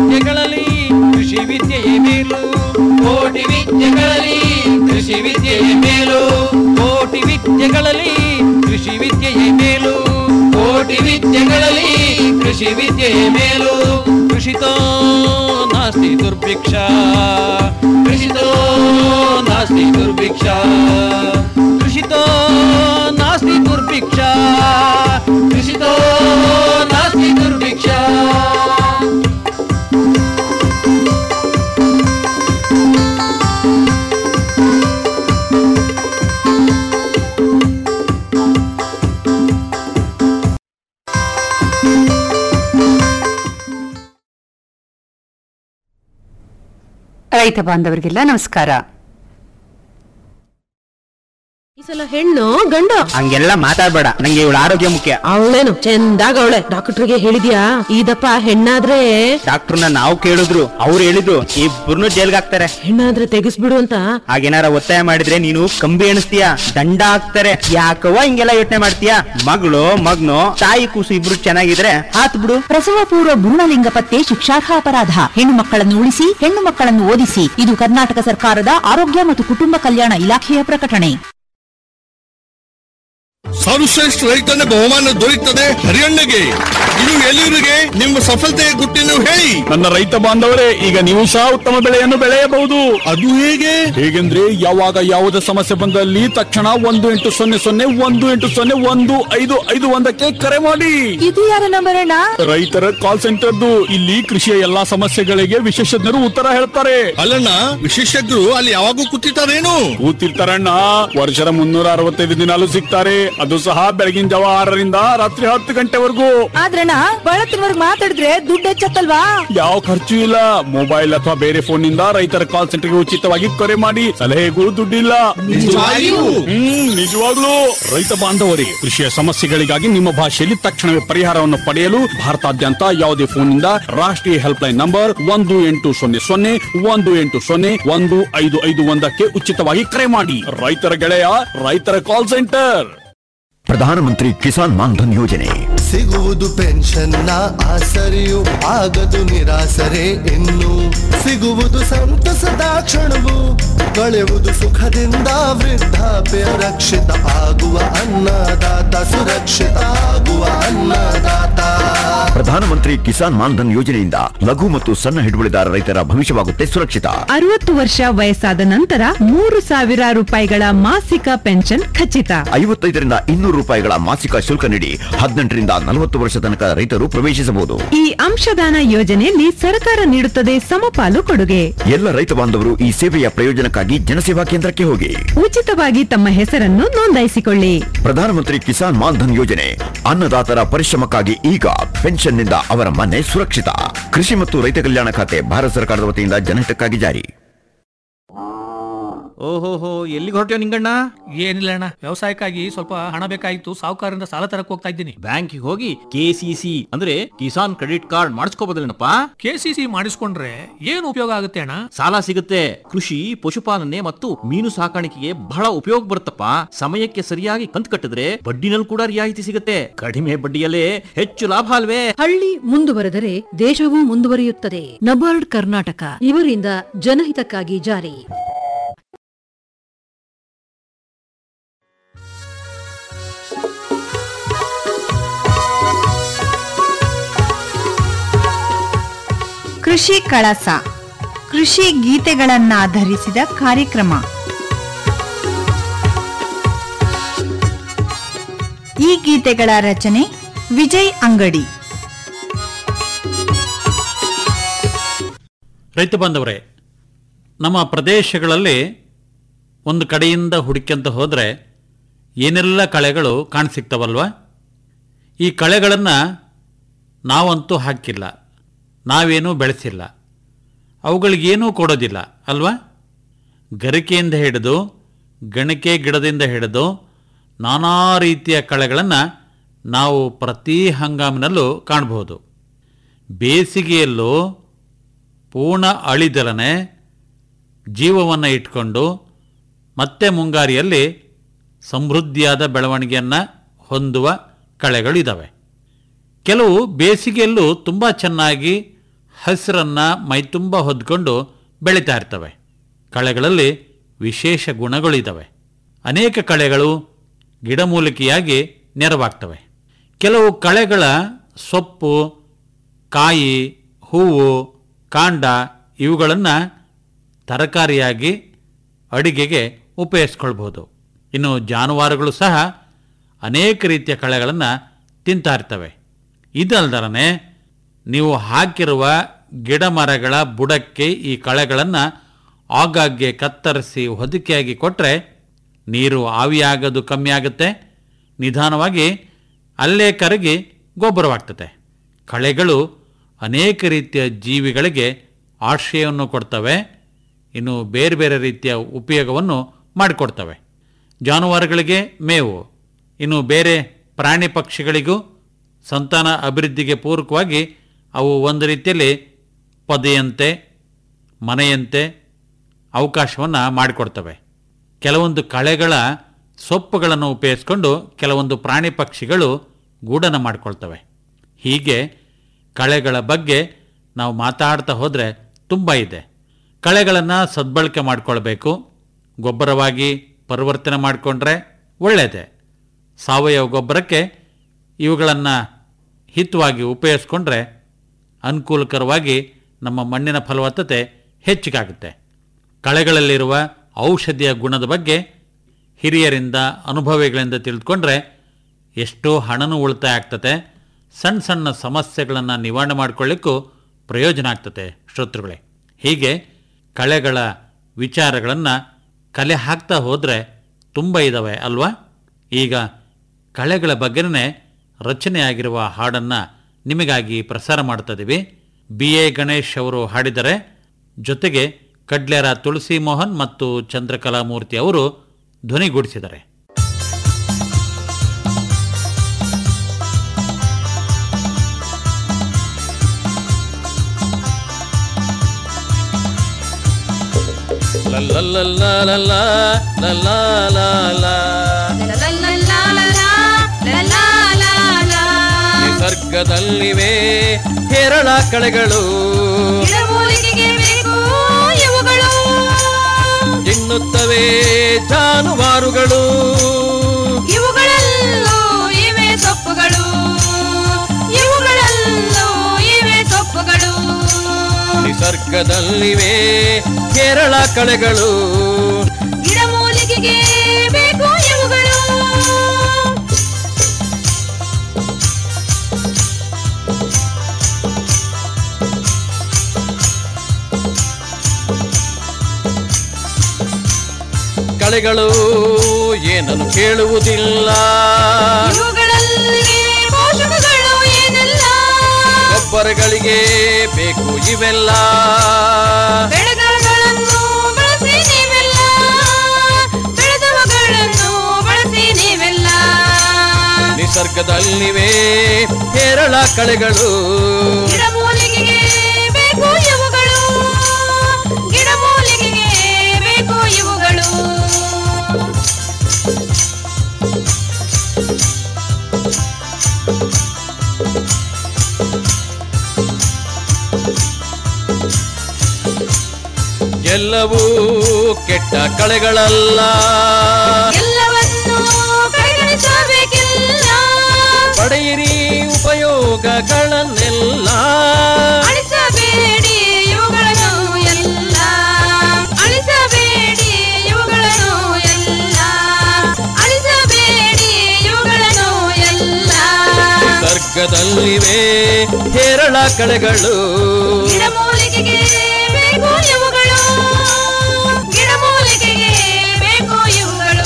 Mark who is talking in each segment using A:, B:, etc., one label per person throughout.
A: ವಿದ್ಯೆಗಳಲ್ಲಿ ಕೃಷಿ ವಿದ್ಯೆಯೇ ಮೇಲು ಕೋಟಿ ವಿದ್ಯೆಗಳಲ್ಲಿ ಕೃಷಿ ವಿದ್ಯೆಯೇ ಮೇಲು ಕೋಟಿ ವಿದ್ಯೆಗಳಲ್ಲಿ ಕೃಷಿ ವಿದ್ಯೆಯೇ ಮೇಲು ಕೋಟಿ ವಿದ್ಯೆಗಳಲ್ಲಿ ಕೃಷಿ ವಿದ್ಯೆಯೇ ಮೇಲು ಕೃಷಿತೋ ನಾಸ್ತಿ ದುರ್ಭಿಕ್ಷ ಕೃಷಿತೋ ನಾಸ್ತಿ ದುರ್ಭಿಕ್ಷ ಕೃಷಿತೋ ನಾಸ್ತಿ ದುರ್ಭಿಕ್ಷ ಕೃಷಿತೋ ನಾಸ್ತಿ ದುರ್ಭಿಕ್ಷ
B: ರೈತ ಬಾಂಧವರಿಗೆಲ್ಲ ನಮಸ್ಕಾರ
C: ಈ ಸಲ ಹೆಣ್ಣು ಗಂಡು
D: ಹಂಗೆಲ್ಲ ಮಾತಾಡ್ಬೇಡ ನಂಗೆ ಇವಳ ಆರೋಗ್ಯ ಮುಖ್ಯ
C: ಅವಳೇನು ಚಂದಾಗ ಅವಳೆ ಡಾಕ್ಟರ್ಗೆ ಹೇಳಿದ್ಯಾ ಇದಪ್ಪ ಹೆಣ್ಣಾದ್ರೆ
D: ಡಾಕ್ಟರ್ನ ನಾವು ಕೇಳಿದ್ರು ಅವ್ರು ಹೇಳಿದ್ರು ಇಬ್ಬರನ್ನು ಜೈಲ್ಗೆ ಹಾಕ್ತಾರೆ
C: ಹೆಣ್ಣಾದ್ರೆ ತೆಗಿಸ್ಬಿಡು ಅಂತ
D: ಹಾಗೇನಾರ ಒತ್ತಾಯ ಮಾಡಿದ್ರೆ ನೀನು ಕಂಬಿ ಎಣಿಸ್ತೀಯ ದಂಡ ಹಾಕ್ತಾರೆ ಯಾಕವ್ವ ಹಿಂಗೆಲ್ಲ ಯೋಚನೆ ಮಾಡ್ತೀಯ ಮಗಳು ಮಗ್ನು ತಾಯಿ ಕೂಸು ಇಬ್ರು ಚೆನ್ನಾಗಿದ್ರೆ ಹಾತ್ ಬಿಡು
E: ಪ್ರಸವ ಪೂರ್ವ ಭ್ರೂಣಲಿಂಗ ಪತ್ತೆ ಶಿಕ್ಷಾರ್ಹ ಅಪರಾಧ ಹೆಣ್ಣು ಮಕ್ಕಳನ್ನು ಉಳಿಸಿ ಹೆಣ್ಣು ಮಕ್ಕಳನ್ನು ಓದಿಸಿ ಇದು ಕರ್ನಾಟಕ ಸರ್ಕಾರದ ಆರೋಗ್ಯ ಮತ್ತು ಕುಟುಂಬ ಕಲ್ಯಾಣ ಇಲಾಖೆಯ ಪ್ರಕಟಣೆ
F: ಸರ್ವಶ್ರೇಷ್ಠ ರೈತನ ಬಹುಮಾನ ದೊರೆಯುತ್ತದೆ ಹರಿಯಣ್ಣಗೆ ಇದು ಎಲ್ಲಿವರಿಗೆ ನಿಮ್ಮ ಸಫಲತೆಯ ಗುಟ್ಟಿನ ಹೇಳಿ
G: ನನ್ನ ರೈತ ಬಾಂಧವರೇ ಈಗ ನೀವು ಸಹ ಉತ್ತಮ ಬೆಳೆಯನ್ನು ಬೆಳೆಯಬಹುದು
F: ಅದು ಹೇಗೆ
G: ಹೇಗೆಂದ್ರೆ ಯಾವಾಗ ಯಾವುದೇ ಸಮಸ್ಯೆ ಬಂದಲ್ಲಿ ತಕ್ಷಣ ಒಂದು ಎಂಟು ಸೊನ್ನೆ ಸೊನ್ನೆ ಒಂದು ಎಂಟು ಸೊನ್ನೆ ಒಂದು ಐದು ಐದು ಒಂದಕ್ಕೆ ಕರೆ ಮಾಡಿ
E: ಇದು ಯಾರ ನಂಬರ್ ಅಣ್ಣ
G: ರೈತರ ಕಾಲ್ ಸೆಂಟರ್ದು ಇಲ್ಲಿ ಕೃಷಿಯ ಎಲ್ಲಾ ಸಮಸ್ಯೆಗಳಿಗೆ ವಿಶೇಷಜ್ಞರು ಉತ್ತರ ಹೇಳ್ತಾರೆ
F: ಅಲ್ಲಣ್ಣ ವಿಶೇಷಜ್ಞರು ಅಲ್ಲಿ ಯಾವಾಗೂ ಕೂತಿರ್ತಾರೇನು
G: ಕೂತಿರ್ತಾರಣ್ಣ ವರ್ಷದ ಮುನ್ನೂರ ಅರವತ್ತೈದು ದಿನಾಲು ಸಿಗ್ತಾರೆ ಅದು ಸಹ ಬೆಳಗಿನ ಜಾವ ಆರರಿಂದ ರಾತ್ರಿ ಹತ್ತು ಗಂಟೆವರೆಗೂ
E: ಆದ್ರಣ್ಣ ಬಳತ್ತಿನವರ್ಗ್ ಮಾತಾಡಿದ್ರೆ ದುಡ್ಡು ಹೆಚ್ಚತ್ತಲ್ವಾ
G: ಯಾವ ಖರ್ಚು ಇಲ್ಲ ಮೊಬೈಲ್ ಅಥವಾ ಬೇರೆ ಫೋನ್ ನಿಂದ ರೈತರ ಕಾಲ್ ಸೆಂಟರ್ಗೆ ಉಚಿತವಾಗಿ ಕರೆ ಮಾಡಿ ಸಲಹೆಗಳು ದುಡ್ಡಿಲ್ಲ
F: ನಿಜವಾಗಿಯೂ?
G: ಹ್ಮ್ ನಿಜವಾಗ್ಲೂ ರೈತ ಬಾಂಧವರಿಗೆ ಕೃಷಿಯ ಸಮಸ್ಯೆಗಳಿಗಾಗಿ ನಿಮ್ಮ ಭಾಷೆಯಲ್ಲಿ ತಕ್ಷಣವೇ ಪರಿಹಾರವನ್ನು ಪಡೆಯಲು ಭಾರತಾದ್ಯಂತ ಯಾವುದೇ ಫೋನ್ ನಿಂದ ರಾಷ್ಟ್ರೀಯ ಹೆಲ್ಪ್ ಲೈನ್ ನಂಬರ್ ಒಂದು ಎಂಟು ಸೊನ್ನೆ ಸೊನ್ನೆ ಒಂದು ಎಂಟು ಸೊನ್ನೆ ಒಂದು ಐದು ಐದು ಒಂದಕ್ಕೆ ಉಚಿತವಾಗಿ ಕರೆ ಮಾಡಿ ರೈತರ ಗೆಳೆಯ ರೈತರ ಕಾಲ್ ಸೆಂಟರ್
H: ಪ್ರಧಾನಮಂತ್ರಿ ಕಿಸಾನ್ ಮಾನ್ಧನ್ ಯೋಜನೆ
I: ಸಿಗುವುದು ಪೆನ್ಷನ್ನ ಆಸರೆಯು ಆಗದು ನಿರಾಸರೆ ಇನ್ನು ಸಿಗುವುದು ಸಂತಸದ ಕ್ಷಣವು ಕಳೆಯುವುದು ಸುಖದಿಂದ ವೃದ್ಧಾಪ್ಯ ರಕ್ಷಿತ ಆಗುವ ಅನ್ನದಾತ ಸುರಕ್ಷಿತ ಆಗುವ ಅನ್ನದಾತ
H: ಪ್ರಧಾನಮಂತ್ರಿ ಕಿಸಾನ್ ಮಾನ್ಧನ್ ಯೋಜನೆಯಿಂದ ಲಘು ಮತ್ತು ಸಣ್ಣ ಹಿಡುವಳಿದಾರ ರೈತರ ಭವಿಷ್ಯವಾಗುತ್ತೆ ಸುರಕ್ಷಿತ
J: ಅರವತ್ತು ವರ್ಷ ವಯಸ್ಸಾದ ನಂತರ ಮೂರು ಸಾವಿರ ರೂಪಾಯಿಗಳ ಮಾಸಿಕ ಪೆನ್ಷನ್ ಖಚಿತ
H: ಐವತ್ತೈದರಿಂದ ಇನ್ನೂರು ರೂಪಾಯಿಗಳ ಮಾಸಿಕ ಶುಲ್ಕ ನೀಡಿ ಹದಿನೆಂಟರಿಂದ ನಲವತ್ತು ವರ್ಷ ತನಕ ರೈತರು ಪ್ರವೇಶಿಸಬಹುದು
J: ಈ ಅಂಶದಾನ ಯೋಜನೆಯಲ್ಲಿ ಸರ್ಕಾರ ನೀಡುತ್ತದೆ ಸಮಪಾಲು ಕೊಡುಗೆ
H: ಎಲ್ಲ ರೈತ ಬಾಂಧವರು ಈ ಸೇವೆಯ ಪ್ರಯೋಜನಕ್ಕಾಗಿ ಜನಸೇವಾ ಕೇಂದ್ರಕ್ಕೆ ಹೋಗಿ
J: ಉಚಿತವಾಗಿ ತಮ್ಮ ಹೆಸರನ್ನು ನೋಂದಾಯಿಸಿಕೊಳ್ಳಿ
H: ಪ್ರಧಾನಮಂತ್ರಿ ಕಿಸಾನ್ ಮಾನ್ಧನ್ ಯೋಜನೆ ಅನ್ನದಾತರ ಪರಿಶ್ರಮಕ್ಕಾಗಿ ಈಗ ಪೆನ್ಷನ್ನಿಂದ ಅವರ ಮನೆ ಸುರಕ್ಷಿತ ಕೃಷಿ ಮತ್ತು ರೈತ ಕಲ್ಯಾಣ ಖಾತೆ ಭಾರತ ಸರ್ಕಾರದ ವತಿಯಿಂದ ಜನಹಿತಕ್ಕಾಗಿ ಜಾರಿ
K: ಓಹೋಹೋ ಎಲ್ಲಿಗೆ ಹೊರಟ್ಯೋ ನಿಂಗಣ್ಣ
L: ಏನಿಲ್ಲ ಅಣ್ಣ ವ್ಯವಸಾಯಕ್ಕಾಗಿ ಸ್ವಲ್ಪ ಹಣ ಬೇಕಾಗಿತ್ತು ಸಾಹುಕಾರರಿಂದ ಸಾಲ ತರಕ್ ಹೋಗ್ತಾ ಇದ್ದೀನಿ
K: ಬ್ಯಾಂಕಿಗೆ ಹೋಗಿ ಕೆ ಸಿ ಸಿ ಅಂದ್ರೆ ಕಿಸಾನ್ ಕ್ರೆಡಿಟ್ ಕಾರ್ಡ್ ಮಾಡಿಸ್ಕೋಬೋದಲ್ಲೇನಪ್ಪ
L: ಕೆ ಸಿ ಸಿ ಮಾಡಿಸ್ಕೊಂಡ್ರೆ ಏನು ಉಪಯೋಗ ಆಗುತ್ತೆ ಅಣ್ಣ
K: ಸಾಲ ಸಿಗುತ್ತೆ ಕೃಷಿ ಪಶುಪಾಲನೆ ಮತ್ತು ಮೀನು ಸಾಕಾಣಿಕೆಗೆ ಬಹಳ ಉಪಯೋಗ ಬರುತ್ತಪ್ಪ ಸಮಯಕ್ಕೆ ಸರಿಯಾಗಿ ಕಂತು ಕಟ್ಟಿದ್ರೆ ಬಡ್ಡಿನಲ್ಲಿ ಕೂಡ ರಿಯಾಯಿತಿ ಸಿಗುತ್ತೆ ಕಡಿಮೆ ಬಡ್ಡಿಯಲ್ಲೇ ಹೆಚ್ಚು ಲಾಭ ಅಲ್ವೇ
M: ಹಳ್ಳಿ ಮುಂದುವರೆದರೆ ದೇಶವೂ ಮುಂದುವರಿಯುತ್ತದೆ ನಬಾರ್ಡ್ ಕರ್ನಾಟಕ ಇವರಿಂದ ಜನಹಿತಕ್ಕಾಗಿ ಜಾರಿ
N: ಕೃಷಿ ಕಳಸ ಕೃಷಿ ಗೀತೆಗಳನ್ನಾಧರಿಸಿದ ಕಾರ್ಯಕ್ರಮ ಈ ಗೀತೆಗಳ ರಚನೆ ವಿಜಯ್ ಅಂಗಡಿ
O: ರೈತ ಬಾಂಧವರೇ ನಮ್ಮ ಪ್ರದೇಶಗಳಲ್ಲಿ ಒಂದು ಕಡೆಯಿಂದ ಹುಡುಕ್ಯಂತ ಹೋದರೆ ಏನೆಲ್ಲ ಕಳೆಗಳು ಕಾಣಸಿಗ್ತವಲ್ವ ಈ ಕಳೆಗಳನ್ನು ನಾವಂತೂ ಹಾಕಿಲ್ಲ ನಾವೇನೂ ಬೆಳೆಸಿಲ್ಲ ಅವುಗಳಿಗೇನೂ ಕೊಡೋದಿಲ್ಲ ಅಲ್ವಾ ಗರಿಕೆಯಿಂದ ಹಿಡಿದು ಗಣಿಕೆ ಗಿಡದಿಂದ ಹಿಡಿದು ನಾನಾ ರೀತಿಯ ಕಳೆಗಳನ್ನು ನಾವು ಪ್ರತಿ ಹಂಗಾಮಿನಲ್ಲೂ ಕಾಣಬಹುದು ಬೇಸಿಗೆಯಲ್ಲೂ ಪೂರ್ಣ ಅಳಿದಲನೆ ಜೀವವನ್ನು ಇಟ್ಕೊಂಡು ಮತ್ತೆ ಮುಂಗಾರಿಯಲ್ಲಿ ಸಮೃದ್ಧಿಯಾದ ಬೆಳವಣಿಗೆಯನ್ನು ಹೊಂದುವ ಕಳೆಗಳು ಇದ್ದಾವೆ ಕೆಲವು ಬೇಸಿಗೆಯಲ್ಲೂ ತುಂಬ ಚೆನ್ನಾಗಿ ಹಸಿರನ್ನ ಮೈತುಂಬ ಹೊದ್ಕೊಂಡು ಬೆಳೀತಾ ಇರ್ತವೆ ಕಳೆಗಳಲ್ಲಿ ವಿಶೇಷ ಗುಣಗಳಿದ್ದಾವೆ ಅನೇಕ ಕಳೆಗಳು ಗಿಡಮೂಲಿಕೆಯಾಗಿ ನೆರವಾಗ್ತವೆ ಕೆಲವು ಕಳೆಗಳ ಸೊಪ್ಪು ಕಾಯಿ ಹೂವು ಕಾಂಡ ಇವುಗಳನ್ನು ತರಕಾರಿಯಾಗಿ ಅಡಿಗೆಗೆ ಉಪಯೋಗಿಸ್ಕೊಳ್ಬೋದು ಇನ್ನು ಜಾನುವಾರುಗಳು ಸಹ ಅನೇಕ ರೀತಿಯ ಕಳೆಗಳನ್ನು ತಿಂತಾ ಇರ್ತವೆ ಇದಲ್ದರನೆ ನೀವು ಹಾಕಿರುವ ಗಿಡ ಮರಗಳ ಬುಡಕ್ಕೆ ಈ ಕಳೆಗಳನ್ನು ಆಗಾಗ್ಗೆ ಕತ್ತರಿಸಿ ಹೊದಿಕೆಯಾಗಿ ಕೊಟ್ಟರೆ ನೀರು ಆವಿಯಾಗೋದು ಕಮ್ಮಿ ಆಗುತ್ತೆ ನಿಧಾನವಾಗಿ ಅಲ್ಲೇ ಕರಗಿ ಗೊಬ್ಬರವಾಗ್ತದೆ ಕಳೆಗಳು ಅನೇಕ ರೀತಿಯ ಜೀವಿಗಳಿಗೆ ಆಶ್ರಯವನ್ನು ಕೊಡ್ತವೆ ಇನ್ನು ಬೇರೆ ಬೇರೆ ರೀತಿಯ ಉಪಯೋಗವನ್ನು ಮಾಡಿಕೊಡ್ತವೆ ಜಾನುವಾರುಗಳಿಗೆ ಮೇವು ಇನ್ನು ಬೇರೆ ಪ್ರಾಣಿ ಪಕ್ಷಿಗಳಿಗೂ ಸಂತಾನ ಅಭಿವೃದ್ಧಿಗೆ ಪೂರಕವಾಗಿ ಅವು ಒಂದು ರೀತಿಯಲ್ಲಿ ಪೊದೆಯಂತೆ ಮನೆಯಂತೆ ಅವಕಾಶವನ್ನು ಮಾಡಿಕೊಡ್ತವೆ ಕೆಲವೊಂದು ಕಳೆಗಳ ಸೊಪ್ಪುಗಳನ್ನು ಉಪಯೋಗಿಸ್ಕೊಂಡು ಕೆಲವೊಂದು ಪ್ರಾಣಿ ಪಕ್ಷಿಗಳು ಗೂಡನ್ನು ಮಾಡಿಕೊಳ್ತವೆ ಹೀಗೆ ಕಳೆಗಳ ಬಗ್ಗೆ ನಾವು ಮಾತಾಡ್ತಾ ಹೋದರೆ ತುಂಬ ಇದೆ ಕಳೆಗಳನ್ನು ಸದ್ಬಳಕೆ ಮಾಡಿಕೊಳ್ಬೇಕು ಗೊಬ್ಬರವಾಗಿ ಪರಿವರ್ತನೆ ಮಾಡಿಕೊಂಡ್ರೆ ಒಳ್ಳೆಯದೇ ಸಾವಯವ ಗೊಬ್ಬರಕ್ಕೆ ಇವುಗಳನ್ನು ಹಿತವಾಗಿ ಉಪಯೋಗಿಸ್ಕೊಂಡ್ರೆ ಅನುಕೂಲಕರವಾಗಿ ನಮ್ಮ ಮಣ್ಣಿನ ಫಲವತ್ತತೆ ಹೆಚ್ಚಿಗಾಗುತ್ತೆ ಕಳೆಗಳಲ್ಲಿರುವ ಔಷಧಿಯ ಗುಣದ ಬಗ್ಗೆ ಹಿರಿಯರಿಂದ ಅನುಭವಿಗಳಿಂದ ತಿಳಿದುಕೊಂಡ್ರೆ ಎಷ್ಟೋ ಹಣನೂ ಉಳಿತಾಯ ಆಗ್ತದೆ ಸಣ್ಣ ಸಣ್ಣ ಸಮಸ್ಯೆಗಳನ್ನು ನಿವಾರಣೆ ಮಾಡಿಕೊಳ್ಳಿಕ್ಕೂ ಪ್ರಯೋಜನ ಆಗ್ತದೆ ಶ್ರೋತೃಗಳೇ ಹೀಗೆ ಕಳೆಗಳ ವಿಚಾರಗಳನ್ನು ಕಲೆ ಹಾಕ್ತಾ ಹೋದರೆ ತುಂಬ ಇದ್ದಾವೆ ಅಲ್ವಾ ಈಗ ಕಳೆಗಳ ಬಗ್ಗೆನೇ ರಚನೆಯಾಗಿರುವ ಹಾಡನ್ನು ನಿಮಗಾಗಿ ಪ್ರಸಾರ ಮಾಡ್ತಾ ಇದ್ದೀವಿ ಬಿ ಎ ಗಣೇಶ್ ಅವರು ಹಾಡಿದರೆ ಜೊತೆಗೆ ಕಡ್ಲೆರ ತುಳಸಿ ಮೋಹನ್ ಮತ್ತು ಚಂದ್ರಕಲಾ ಮೂರ್ತಿ ಅವರು ಧ್ವನಿಗೂಡಿಸಿದ್ದಾರೆ
A: ನಿಸರ್ಗದಲ್ಲಿವೆ ಹೇರಳ ಕಳೆಗಳು ತಿನ್ನುತ್ತವೆ ಜಾನುವಾರುಗಳು
P: ಇವುಗಳಲ್ಲೂ ಇವೆ ಸೊಪ್ಪುಗಳು ಇವುಗಳಲ್ಲೂ ಇವೆ ಸೊಪ್ಪುಗಳು
A: ನಿಸರ್ಗದಲ್ಲಿವೆ ಹೇರಳ ಕಳೆಗಳು
P: ಗಿಡಮೂಲಿಕೆಗೆ ಬೇಕು ಇವುಗಳು
A: ಕಳೆಗಳು ಏನನ್ನು ಕೇಳುವುದಿಲ್ಲ
P: ಇವುಗಳಲ್ಲಿ ಪೋಷಕಗಳು ಏನೆಲ್ಲ
A: ಗೊಬ್ಬರಗಳಿಗೆ ಬೇಕು ಇವೆಲ್ಲ
P: ಬೆಳೆಗಳನ್ನು ಬಳಸಿ ನೀವೆಲ್ಲ ಬೆಳೆದವುಗಳನ್ನು ಬಳಸಿ ನೀವೆಲ್ಲ
A: ನಿಸರ್ಗದಲ್ಲಿವೆ ಹೇರಳ ಕಳೆಗಳು
P: ಗಿಡಮೂಲಿಕೆಗೆ ಬೇಕು ಇವುಗಳು ಗಿಡಮೂಲಿಕೆಗೆ ಬೇಕು ಇವುಗಳು
A: ಎಲ್ಲವೂ ಕೆಟ್ಟ ಕಳೆಗಳಲ್ಲ
P: ಎಲ್ಲವನ್ನು ಕಡೆಗಣಿಸಬೇಕಿಲ್ಲ
A: ಪಡೆಯಿರಿ ಉಪಯೋಗಗಳನ್ನೆಲ್ಲ
P: ಅಳಿಸಬೇಡಿ ಇವುಗಳನ್ನು ಎಲ್ಲ ಅಳಿಸಬೇಡಿ ಇವುಗಳನ್ನು ಎಲ್ಲ ಅಳಿಸಬೇಡಿ ಇವುಗಳನ್ನು ಎಲ್ಲ
A: ನಿಸರ್ಗದಲ್ಲಿವೆ ಹೇರಳ ಕಳೆಗಳು
P: ಗಿಡಮೂಲಿಕೆಗೆ ಬೇಕು ಇವುಗಳು ಗಿಡಮೂಲಿಕೆಗೆ ಬೇಕು ಇವುಗಳು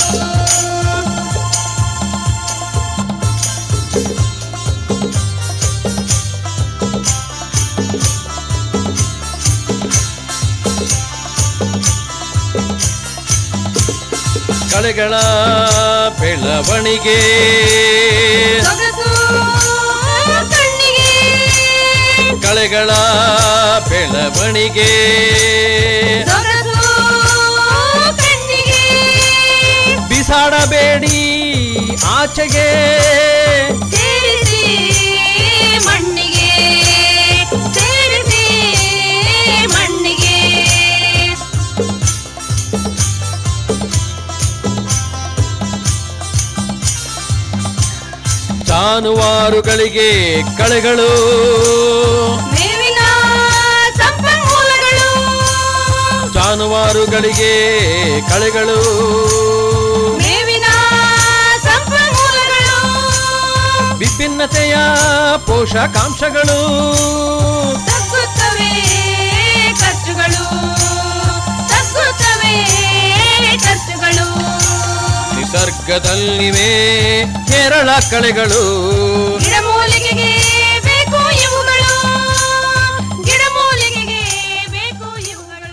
A: ಕಳೆಗಳ ಬೆಳವಣಿಗೆ
P: ಸೊಗಸು ಕಣ್ಣಿಗೆ
A: ಕಳೆಗಳ ಬೆಳವಣಿಗೆ
P: ಸೊಗಸು ಕಣ್ಣಿಗೆ
A: ಬಿಸಾಡಬೇಡಿ ಆಚೆಗೆ
P: ಸೇರಿಸಿ ಮಣ್ಣಿಗೆ ಸೇರಿಸಿ
A: ಜಾನುವಾರುಗಳಿಗೆ ಕಳೆಗಳು
P: ಮೇವಿನ ಸಂಪನ್ಮೂಲಗಳು
A: ಜಾನುವಾರುಗಳಿಗೆ ಕಳೆಗಳು
P: ಮೇವಿನ ಸಂಪನ್ಮೂಲಗಳು
A: ವಿಭಿನ್ನತೆಯ ಪೋಷಕಾಂಶಗಳು
P: ತಗ್ಗುತ್ತವೆ ಖರ್ಚುಗಳು ತಗ್ಗುತ್ತವೆ ಖರ್ಚುಗಳು
A: ನಿಸರ್ಗದಲ್ಲಿವೆ ಹೇರಳ ಕಳೆಗಳು
P: ಗಿಡಮೂಲಿಕೆಗೆ ಬೇಕು ಇವುಗಳು ಗಿಡಮೂಲಿಕೆಗೆ ಬೇಕು ಇವುಗಳು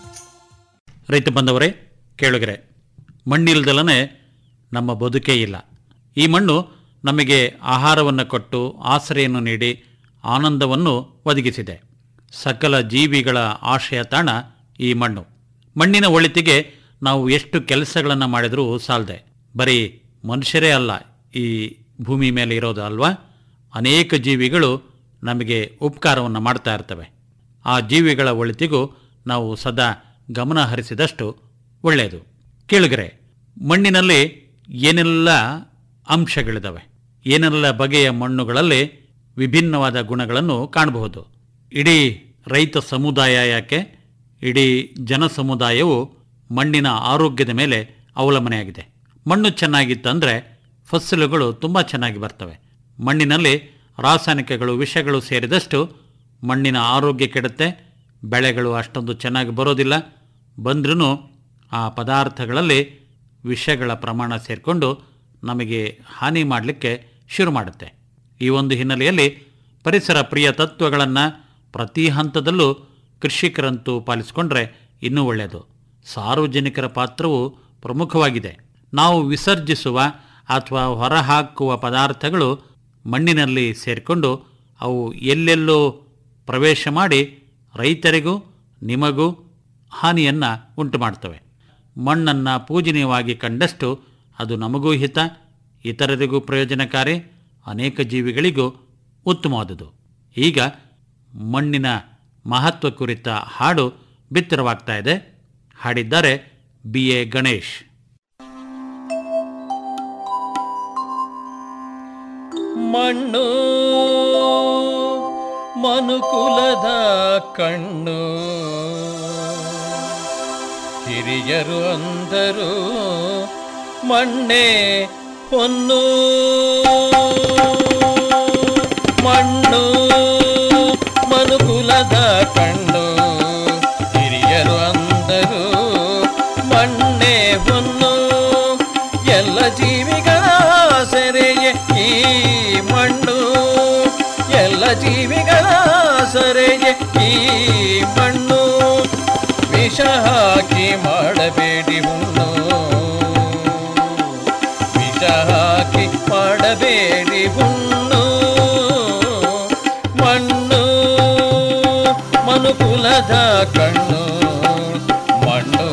O: ರೈತ ಬಂದವರೇ ಕೇಳುಗರೆ ಮಣ್ಣಿಲ್ದಲನೆ ನಮ್ಮ ಬದುಕೇ ಇಲ್ಲ ಈ ಮಣ್ಣು ನಮಗೆ ಆಹಾರವನ್ನು ಕೊಟ್ಟು ಆಸರೆಯನ್ನು ನೀಡಿ ಆನಂದವನ್ನು ಒದಗಿಸಿದೆ ಸಕಲ ಜೀವಿಗಳ ಆಶ್ರಯ ತಾಣ ಈ ಮಣ್ಣು ಮಣ್ಣಿನ ಒಳಿತಿಗೆ ನಾವು ಎಷ್ಟು ಕೆಲಸಗಳನ್ನು ಮಾಡಿದರೂ ಸಾಲದೆ ಬರೀ ಮನುಷ್ಯರೇ ಅಲ್ಲ ಈ ಭೂಮಿ ಮೇಲೆ ಇರೋದು ಅಲ್ವಾ ಅನೇಕ ಜೀವಿಗಳು ನಮಗೆ ಉಪಕಾರವನ್ನು ಮಾಡ್ತಾ ಇರ್ತವೆ ಆ ಜೀವಿಗಳ ಒಳಿತಿಗೂ ನಾವು ಸದಾ ಗಮನ ಹರಿಸಿದಷ್ಟು ಒಳ್ಳೆಯದು ಕೇಳಿಗರೆ ಮಣ್ಣಿನಲ್ಲಿ ಏನೆಲ್ಲ ಅಂಶಗಳಿದ್ದಾವೆ ಏನೆಲ್ಲ ಬಗೆಯ ಮಣ್ಣುಗಳಲ್ಲಿ ವಿಭಿನ್ನವಾದ ಗುಣಗಳನ್ನು ಕಾಣಬಹುದು ಇಡೀ ರೈತ ಸಮುದಾಯ ಯಾಕೆ ಇಡೀ ಜನ ಸಮುದಾಯವು ಮಣ್ಣಿನ ಆರೋಗ್ಯದ ಮೇಲೆ ಅವಲಂಬನೆಯಾಗಿದೆ ಮಣ್ಣು ಚೆನ್ನಾಗಿತ್ತಂದರೆ ಫಸಲುಗಳು ತುಂಬ ಚೆನ್ನಾಗಿ ಬರ್ತವೆ ಮಣ್ಣಿನಲ್ಲಿ ರಾಸಾಯನಿಕಗಳು ವಿಷಗಳು ಸೇರಿದಷ್ಟು ಮಣ್ಣಿನ ಆರೋಗ್ಯ ಕೆಡುತ್ತೆ ಬೆಳೆಗಳು ಅಷ್ಟೊಂದು ಚೆನ್ನಾಗಿ ಬರೋದಿಲ್ಲ ಬಂದ್ರೂ ಆ ಪದಾರ್ಥಗಳಲ್ಲಿ ವಿಷಗಳ ಪ್ರಮಾಣ ಸೇರಿಕೊಂಡು ನಮಗೆ ಹಾನಿ ಮಾಡಲಿಕ್ಕೆ ಶುರು ಮಾಡುತ್ತೆ ಈ ಒಂದು ಹಿನ್ನೆಲೆಯಲ್ಲಿ ಪರಿಸರ ಪ್ರಿಯ ತತ್ವಗಳನ್ನು ಪ್ರತಿ ಹಂತದಲ್ಲೂ ಕೃಷಿಕರಂತೂ ಪಾಲಿಸಿಕೊಂಡ್ರೆ ಇನ್ನೂ ಒಳ್ಳೆಯದು ಸಾರ್ವಜನಿಕರ ಪಾತ್ರವು ಪ್ರಮುಖವಾಗಿದೆ ನಾವು ವಿಸರ್ಜಿಸುವ ಅಥವಾ ಹೊರಹಾಕುವ ಪದಾರ್ಥಗಳು ಮಣ್ಣಿನಲ್ಲಿ ಸೇರಿಕೊಂಡು ಅವು ಎಲ್ಲೆಲ್ಲೋ ಪ್ರವೇಶ ಮಾಡಿ ರೈತರಿಗೂ ನಿಮಗೂ ಹಾನಿಯನ್ನು ಉಂಟು ಮಾಡ್ತವೆ ಮಣ್ಣನ್ನು ಪೂಜನೀಯವಾಗಿ ಕಂಡಷ್ಟು ಅದು ನಮಗೂ ಹಿತ ಇತರರಿಗೂ ಪ್ರಯೋಜನಕಾರಿ ಅನೇಕ ಜೀವಿಗಳಿಗೂ ಉತ್ತಮವಾದುದು ಈಗ ಮಣ್ಣಿನ ಮಹತ್ವ ಕುರಿತ ಹಾಡು ಬಿತ್ತರವಾಗ್ತಾ ಇದೆ ಹಾಡಿದ್ದಾರೆ ಬಿ ಎ ಗಣೇಶ್
A: ಮಣ್ಣು ಮನುಕುಲದ ಕಣ್ಣು ಹಿರಿಯರು ಅಂದರು ಮಣ್ಣೆ ಹೊನ್ನು ಮಣ್ಣು ಮನುಕುಲದ ಕಣ್ಣು ಹಿರಿಯರು ಅಂದರು ಮಣ್ಣೆ ಹೊನ್ನು ಎಲ್ಲ ಜೀವಿಗಳ ಸೆರೆಯೇ ಈ ಮಣ್ಣು ಎಲ್ಲ ಜೀವಿಗಳ ಸೆರೆಯೇ ಈ ಮಣ್ಣು ವಿಷ ಹಾಕಿ ಮಾಡಬೇಡಿ ಹುಣ್ಣು ವಿಷ ಹಾಕಿ ಮಾಡಬೇಡಿ ಹುಣ್ಣು ಮಣ್ಣು ಮನುಕುಲದ ಕಣ್ಣು ಮಣ್ಣು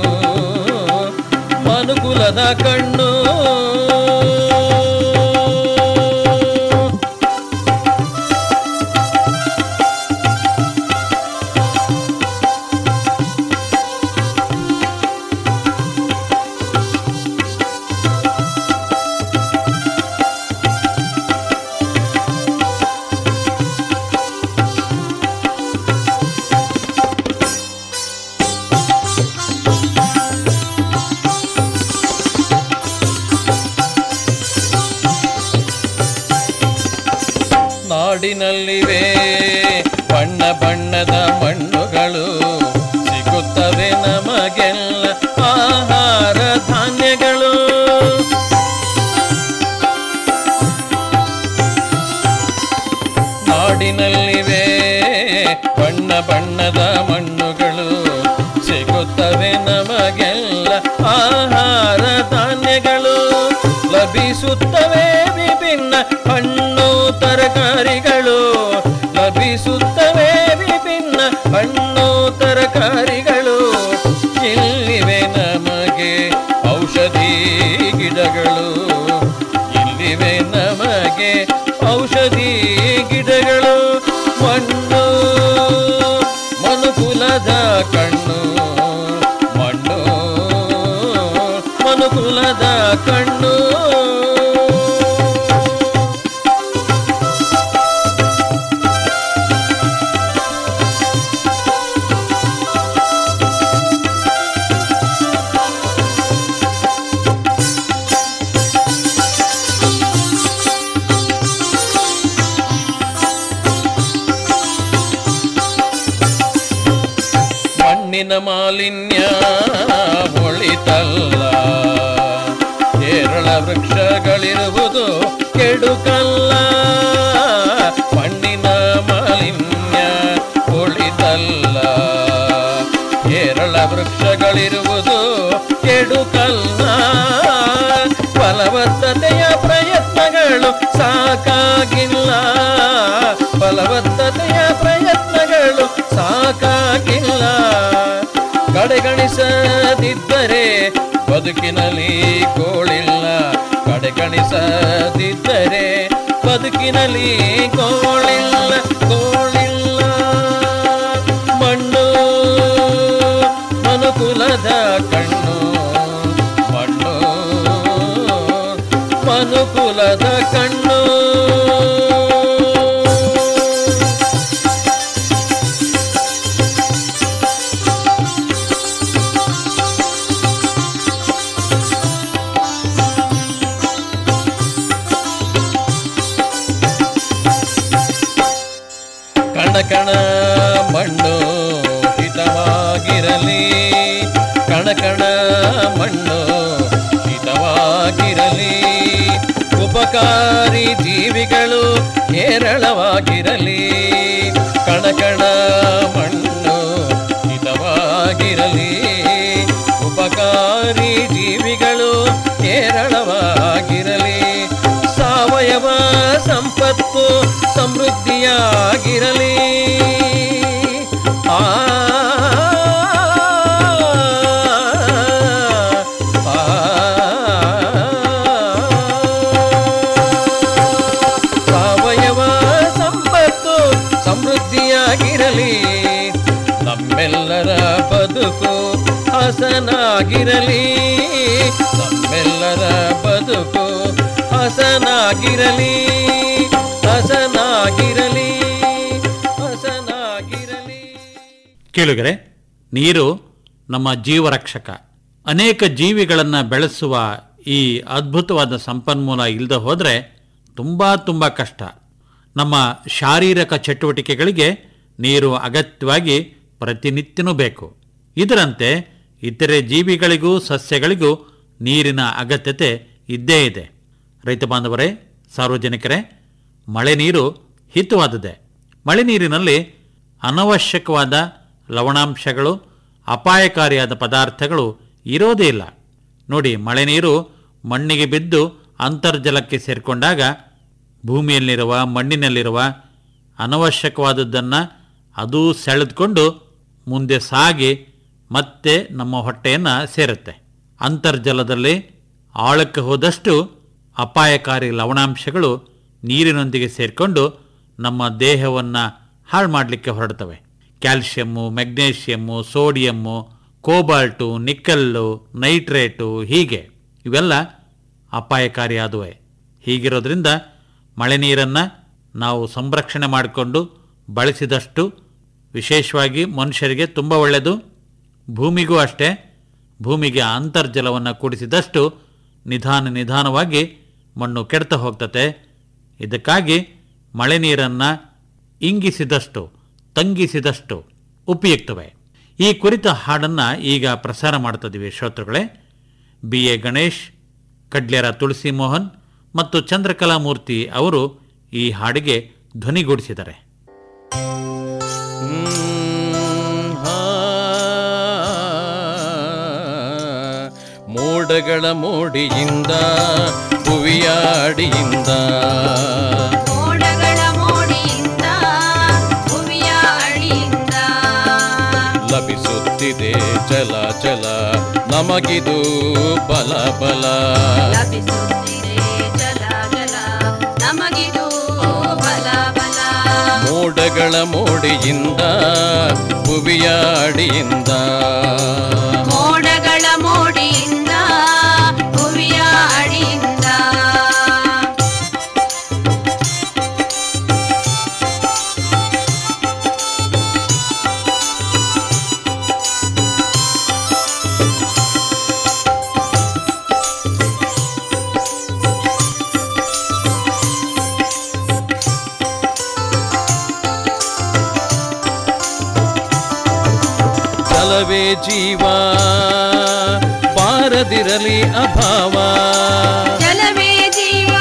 A: ಮನುಕುಲದ ಕಣ್ಣು ನಾಡಿನಲ್ಲಿವೆ ಬಣ್ಣ ಬಣ್ಣದ ಮಣ್ಣುಗಳು ಸಿಗುತ್ತವೆ ನಮಗೆಲ್ಲ ಆಹಾರ ಧಾನ್ಯಗಳು ನಾಡಿನಲ್ಲಿವೆ ಬಣ್ಣ ಬಣ್ಣದ ಮಣ್ಣುಗಳು ಸಿಗುತ್ತವೆ ನಮಗೆಲ್ಲ ಆಹಾರ ಧಾನ್ಯಗಳು ಲಭಿಸುತ್ತವೆ ವಿಭಿನ್ನ ಹಣ್ಣು ತರಕಾರಿಗಳು ಲಭಿಸುತ್ತವೆ ವಿಭಿನ್ನ ಹಣ್ಣು ತರಕಾರಿಗಳು ಇಲ್ಲಿವೆ ನಮಗೆ ಔಷಧಿ ಗಿಡಗಳು ಇಲ್ಲಿವೆ ನಮಗೆ ಔಷಧಿ ಗಿಡಗಳು ಮಣ್ಣು ಮನುಕುಲದ ಕಣ್ಣು ಮಣ್ಣು ಮನುಕುಲದ ಕಣ್ಣು ಮಣ್ಣಿನ ಮಾಲಿನ್ಯ ಒಳಿತಲ್ಲ ಕೇರಳ ವೃಕ್ಷಗಳಿರುವುದು ಕೆಡುಕಲ್ಲ ಮಣ್ಣಿನ ಮಾಲಿನ್ಯ ಒಳಿತಲ್ಲ ಕೇರಳ ವೃಕ್ಷಗಳಿರುವುದು ಕೆಡುಕಲ್ಲ ಫಲವತ್ತತೆಯ ಪ್ರಯತ್ನಗಳು ಸಾಕಾಗಿಲ್ಲ ಫಲವತ್ತತೆಯ ಪ್ರಯತ್ನಗಳು ಸಾಕಾಗಿಲ್ಲ ಕಡೆಗಣಿಸದಿದ್ದರೆ ಬದುಕಿನಲ್ಲಿ ಗೋಳಿಲ್ಲ ಕಡೆಗಣಿಸದಿದ್ದರೆ ಬದುಕಿನಲ್ಲಿ ಗೋಳಿಲ್ಲ ಗೋಳಿಲ್ಲ ಮಣ್ಣು ಮನುಕುಲದ ಕಣ್ಣು ಮಣ್ಣು ಮನುಕುಲದ ಕಣ್ಣು ಕಣ ಕಣ ಮಣ್ಣು ಹಿತವಾಗಿರಲಿ ಕಣ ಕಣ ಮಣ್ಣು ಹಿತವಾಗಿರಲಿ ಉಪಕಾರಿ ಜೀವಿಗಳು ಹೇರಳವಾಗಿರಲಿ ಕಣ ಕಣ ಮಣ್ಣು ಹಿತವಾಗಿರಲಿ ಉಪಕಾರಿ ಜೀವಿಗಳು ಹೇರಳವಾಗಿರಲಿ ಸಾವಯವ ಸಂಪತ್ತು ಸಮೃದ್ಧಿಯಾಗಿರಲಿ ಆ ಆ, ಸಾವಯವ ಸಂಪತ್ತು ಸಮೃದ್ಧಿಯಾಗಿರಲಿ ನಮ್ಮೆಲ್ಲರ ಬದುಕು ಹಸನಾಗಿರಲಿ ನಮ್ಮೆಲ್ಲರ ಬದುಕು ಹಸನಾಗಿರಲಿ ಹಸನಾಗಿರಲಿ ಹಸನಾಗಿರಲಿ
O: ಕೇಳುಗರೆ ನೀರು ನಮ್ಮ ಜೀವರಕ್ಷಕ ಅನೇಕ ಜೀವಿಗಳನ್ನು ಬೆಳೆಸುವ ಈ ಅದ್ಭುತವಾದ ಸಂಪನ್ಮೂಲ ಇಲ್ಲದೆ ಹೋದರೆ ತುಂಬ ತುಂಬ ಕಷ್ಟ ನಮ್ಮ ಶಾರೀರಿಕ ಚಟುವಟಿಕೆಗಳಿಗೆ ನೀರು ಅಗತ್ಯವಾಗಿ ಪ್ರತಿನಿತ್ಯನೂ ಬೇಕು ಇದರಂತೆ ಇತರೆ ಜೀವಿಗಳಿಗೂ ಸಸ್ಯಗಳಿಗೂ ನೀರಿನ ಅಗತ್ಯತೆ ಇದ್ದೇ ಇದೆ ರೈತ ಬಾಂಧವರೇ ಸಾರ್ವಜನಿಕರೇ ಮಳೆ ನೀರು ಹಿತವಾದದೆ ಮಳೆ ನೀರಿನಲ್ಲಿ ಅನವಶ್ಯಕವಾದ ಲವಣಾಂಶಗಳು ಅಪಾಯಕಾರಿಯಾದ ಪದಾರ್ಥಗಳು ಇರೋದೇ ಇಲ್ಲ ನೋಡಿ ಮಳೆ ನೀರು ಮಣ್ಣಿಗೆ ಬಿದ್ದು ಅಂತರ್ಜಲಕ್ಕೆ ಸೇರಿಕೊಂಡಾಗ ಭೂಮಿಯಲ್ಲಿರುವ ಮಣ್ಣಿನಲ್ಲಿರುವ ಅನವಶ್ಯಕವಾದದ್ದನ್ನು ಅದು ಸೆಳೆದುಕೊಂಡು ಮುಂದೆ ಸಾಗಿ ಮತ್ತೆ ನಮ್ಮ ಹೊಟ್ಟೆಯನ್ನು ಸೇರುತ್ತೆ ಅಂತರ್ಜಲದಲ್ಲಿ ಆಳಕ್ಕೆ ಹೋದಷ್ಟು ಅಪಾಯಕಾರಿ ಲವಣಾಂಶಗಳು ನೀರಿನೊಂದಿಗೆ ಸೇರಿಕೊಂಡು ನಮ್ಮ ದೇಹವನ್ನು ಹಾಳು ಮಾಡಲಿಕ್ಕೆ ಹೊರಡ್ತವೆ calcium magnesium sodium cobalt nickel nitrate ಹೀಗೆ ಇವೆಲ್ಲ ಅಪಾಯಕಾರಿಯಾದುವೆ ಹೀಗಿರೋದ್ರಿಂದ ಮಳೆ ನೀರನ್ನು ನಾವು ಸಂರಕ್ಷಣೆ ಮಾಡಿಕೊಂಡು ಬಳಸಿದಷ್ಟು ವಿಶೇಷವಾಗಿ ಮನುಷ್ಯರಿಗೆ ತುಂಬ ಒಳ್ಳೆಯದು ಭೂಮಿಗೂ ಅಷ್ಟೇ ಭೂಮಿಗೆ ಅಂತರ್ಜಲವನ್ನು ಕೂಡಿಸಿದಷ್ಟು ನಿಧಾನ ನಿಧಾನವಾಗಿ ಮಣ್ಣು ಕೆಡ್ತಾ ಹೋಗ್ತತೆ ಇದಕ್ಕಾಗಿ ಮಳೆ ನೀರನ್ನು ಇಂಗಿಸಿದಷ್ಟು ತಂಗಿಸಿದಷ್ಟು ಉಪಯುಕ್ತವೇ ಈ ಕುರಿತ ಹಾಡನ್ನು ಈಗ ಪ್ರಸಾರ ಮಾಡ್ತಿದ್ದೀವಿ ಶ್ರೋತೃಗಳೇ ಬಿ ಎ ಗಣೇಶ್ ಕಡ್ಲೆರ ತುಳಸಿ ಮೋಹನ್ ಮತ್ತು ಚಂದ್ರಕಲಾ ಮೂರ್ತಿ ಅವರು ಈ ಹಾಡಿಗೆ ಧ್ವನಿಗೂಡಿಸಿದ್ದಾರೆ
A: ಮೋಡಗಳ ಮೋಡಿಯಿಂದ ಭುವಿಯಾಡಿಯಿಂದ
P: ಮೋಡಗಳ ಮೋಡಿಯಿಂದ ಭುವಿಯ ಅಡಿಯಿಂದ
A: ಲಭಿಸುತ್ತಿದೆ ಚಲ ಚಲ ನಮಗಿದು ಬಲ ಬಲ
P: ಲಭಿಸುತ್ತಿದೆ ಜಲ ಜಲ ನಮಗಿದು ಬಲ ಬಲ
A: ಮೋಡಗಳ ಮೋಡಿಯಿಂದ ಭುವಿಯ ಅಡಿಯಿಂದ
P: ಮೋಡಗಳ ಮೋಡಿಯಿಂದ ಭುವಿಯ ಅಡಿಯಿಂದ
A: ಜಲವೇ ಜೀವ ಬಾರದಿರಲಿ ಅಭಾವ
P: ಜಲವೇ ಜೀವ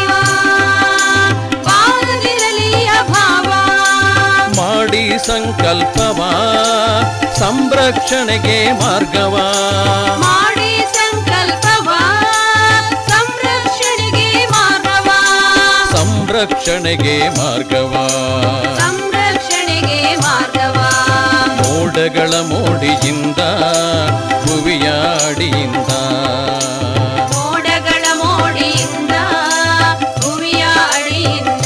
P: ಬಾರದಿರಲಿ ಅಭಾವ
A: ಮಾಡಿ ಸಂಕಲ್ಪವ ಸಂರಕ್ಷಣೆಗೆ ಮಾರ್ಗವ
P: ಮಾಡಿ ಸಂಕಲ್ಪವ ಸಂರಕ್ಷಣೆಗೆ ಮಾರ್ಗವ
A: ಸಂರಕ್ಷಣೆಗೆ ಮಾರ್ಗವ
P: ಸಂರಕ್ಷಣೆಗೆ ಮಾರ್ಗವ
A: ಮೋಡಗಳ ಮೋಡಿಯಿಂದ ಭುವಿಯ ಅಡಿಯಿಂದ
P: ಮೋಡಗಳ ಮೋಡಿಯಿಂದ ಭೂಮಿಯ ಅಡಿಯಿಂದ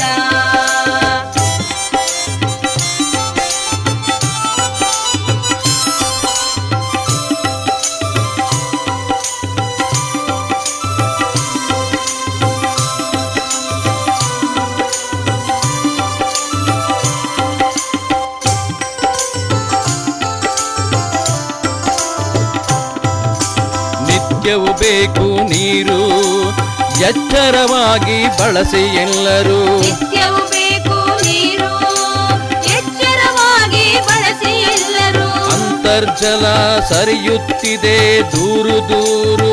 A: ನಿತ್ಯವೂ ಬೇಕು ನೀರು ಎಚ್ಚರವಾಗಿ ಬಳಸಿ ಎಲ್ಲರೂ
P: ನಿತ್ಯವೂ ಬೇಕು ನೀರು ಎಚ್ಚರವಾಗಿ ಬಳಸಿ ಎಲ್ಲರೂ
A: ಅಂತರ್ಜಲ ಸರಿಯುತ್ತಿದೆ ದೂರು ದೂರು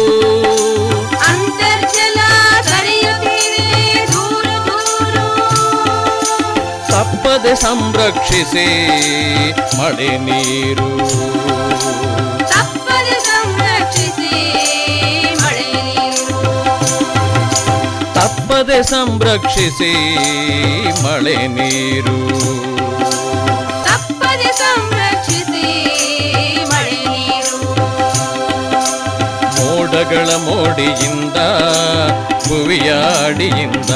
P: ಅಂತರ್ಜಲ ಸರಿಯುತ್ತಿದೆ ದೂರ ದೂರ
A: ತಪ್ಪದೆ ಸಂರಕ್ಷಿಸಿ ಮಳೆ ನೀರು
P: ತಪ್ಪದೆ ಸಂರಕ್ಷಿಸಿ ಮಳೆ ನೀರು
A: ತಪ್ಪದೆ ಸಂರಕ್ಷಿಸಿ ಮಳೆ ನೀರು
P: ತಪ್ಪದೆ ಸಂರಕ್ಷಿಸಿ ಮಳೆ ನೀರು
A: ಮೋಡಗಳ ಮೋಡಿಯಿಂದ ಭುವಿಯ ಅಡಿಯಿಂದ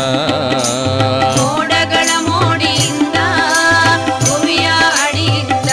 P: ಮೋಡಗಳ ಮೋಡಿಯಿಂದ ಭೂಮಿಯ ಅಡಿಯಿಂದ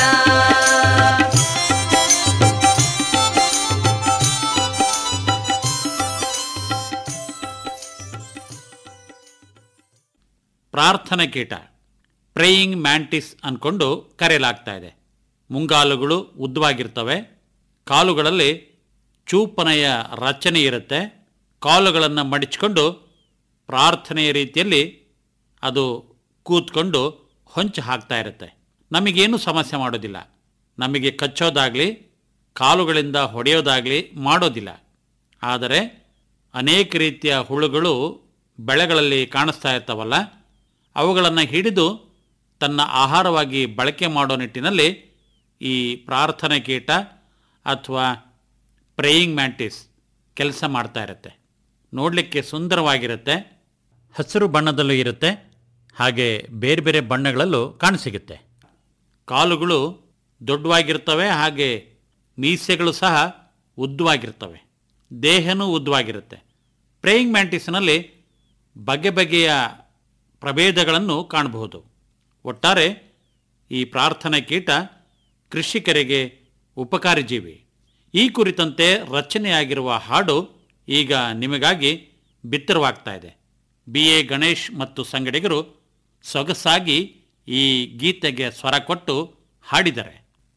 O: ಪ್ರಾರ್ಥನೆ ಕೀಟ ಪ್ರೇಯಿಂಗ್ ಮ್ಯಾಂಟಿಸ್ ಅನ್ಕೊಂಡು ಕರೆಯಲಾಗ್ತಾ ಇದೆ ಮುಂಗಾಲುಗಳು ಉದ್ದವಾಗಿರ್ತವೆ ಕಾಲುಗಳಲ್ಲಿ ಚೂಪನೆಯ ರಚನೆ ಇರುತ್ತೆ ಕಾಲುಗಳನ್ನು ಮಡಿಚಿಕೊಂಡು ಪ್ರಾರ್ಥನೆಯ ರೀತಿಯಲ್ಲಿ ಅದು ಕೂತ್ಕೊಂಡು ಹೊಂಚು ಹಾಕ್ತಾ ಇರುತ್ತೆ ನಮಗೇನು ಸಮಸ್ಯೆ ಮಾಡೋದಿಲ್ಲ ನಮಗೆ ಕಚ್ಚೋದಾಗಲಿ ಕಾಲುಗಳಿಂದ ಹೊಡೆಯೋದಾಗಲಿ ಮಾಡೋದಿಲ್ಲ ಆದರೆ ಅನೇಕ ರೀತಿಯ ಹುಳುಗಳು ಬೆಳೆಗಳಲ್ಲಿ ಕಾಣಿಸ್ತಾ ಇರ್ತಾವಲ್ಲ ಅವುಗಳನ್ನು ಹಿಡಿದು ತನ್ನ ಆಹಾರವಾಗಿ ಬಳಕೆ ಮಾಡೋ ನಿಟ್ಟಿನಲ್ಲಿ ಈ ಪ್ರಾರ್ಥನೆ ಕೀಟ ಅಥವಾ ಪ್ರೇಯಿಂಗ್ ಮ್ಯಾಂಟಿಸ್ ಕೆಲಸ ಮಾಡ್ತಾ ಇರುತ್ತೆ ನೋಡಲಿಕ್ಕೆ ಸುಂದರವಾಗಿರುತ್ತೆ ಹಸಿರು ಬಣ್ಣದಲ್ಲೂ ಇರುತ್ತೆ ಹಾಗೆ ಬೇರೆ ಬೇರೆ ಬಣ್ಣಗಳಲ್ಲೂ ಕಾಣಸಿಗುತ್ತೆ ಕಾಲುಗಳು ದೊಡ್ಡವಾಗಿರ್ತವೆ ಹಾಗೆ ಮೀಸೆಗಳು ಸಹ ಉದ್ದವಾಗಿರ್ತವೆ ದೇಹನೂ ಉದ್ದವಾಗಿರುತ್ತೆ ಪ್ರೇಯಿಂಗ್ ಮ್ಯಾಂಟಿಸ್ನಲ್ಲಿ ಬಗೆ ಬಗೆಯ ಪ್ರಭೇದಗಳನ್ನು ಕಾಣಬಹುದು ಒಟ್ಟಾರೆ ಈ ಪ್ರಾರ್ಥನೆ ಕೀಟ ಕೃಷಿಕರಿಗೆ ಉಪಕಾರಿ ಜೀವಿ ಈ ಕುರಿತಂತೆ ರಚನೆಯಾಗಿರುವ ಹಾಡು ಈಗ ನಿಮಗಾಗಿ ಬಿತ್ತರವಾಗ್ತಾ ಇದೆ ಬಿ ಎ ಗಣೇಶ್ ಮತ್ತು ಸಂಗಡಿಗರು ಸೊಗಸಾಗಿ ಈ ಗೀತೆಗೆ ಸ್ವರ ಕೊಟ್ಟು ಹಾಡಿದ್ದಾರೆ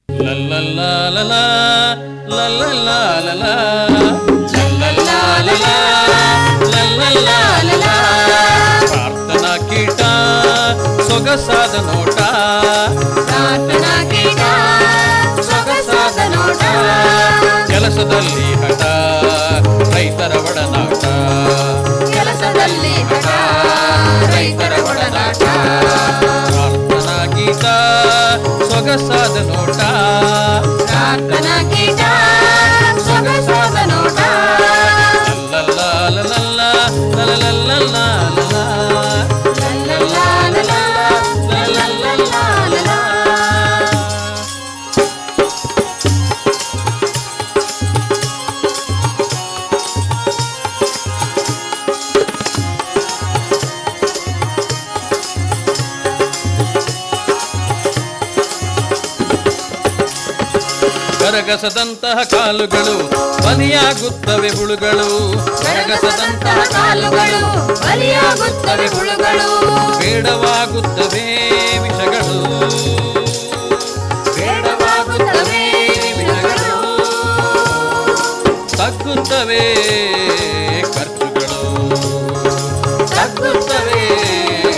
A: ಪ್ರಾರ್ಥನಾ ಕೀಟ ಸೊಗಸಾದ ನೋಟ
P: ಪ್ರಾರ್ಥನಾ ಕೀಟ ಸೊಗಸಾದ ನೋಟ
A: ಕೆಲಸದಲ್ಲಿ ಹಠ ರೈತರ ಒಡನಾಟ
P: ಕೆಲಸದಲ್ಲಿ ಹಠ ರೈತರ ಒಡನಾಟ
A: ಪ್ರಾರ್ಥನಾ ಗೀತ ಸೊಗಸಾದ ನೋಟ
P: ಪ್ರಾರ್ಥನಾ ಕೀಟ ಸೊಗಸಾದ ನೋಟ
A: ಲಲ್ಲಲ್ಲ, ಲಲ್ಲಲ್ಲ, ಲಲ್ಲಲ್ಲ, ಗರಗಸದಂತಹ ಕಾಲುಗಳು ಬಲಿಯಾಗುತ್ತವೆ ಹುಳುಗಳು
P: ಗರಗಸದಂತಹ ಕಾಲುಗಳು ಬಲಿಯಾಗುತ್ತವೆ ಹುಳುಗಳು
A: ಬೇಡವಾಗುತ್ತವೆ ವಿಷಗಳು
P: ಬೇಡವಾಗುತ್ತವೆ ವಿಷಗಳು
A: ತಗ್ಗುತ್ತವೆ ಖರ್ಚುಗಳು
P: ತಗ್ಗುತ್ತವೆ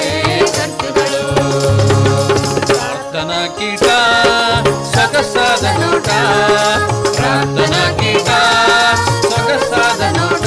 P: ಖರ್ಚುಗಳು
A: ಪ್ರಾರ್ಥನಾ ಕೀಟ ಸೊಗಸಾದ
P: ನೋಟ ಪ್ರಾರ್ಥನಾ ಕೀಟ ಸೊಗಸಾದ ನೋಟ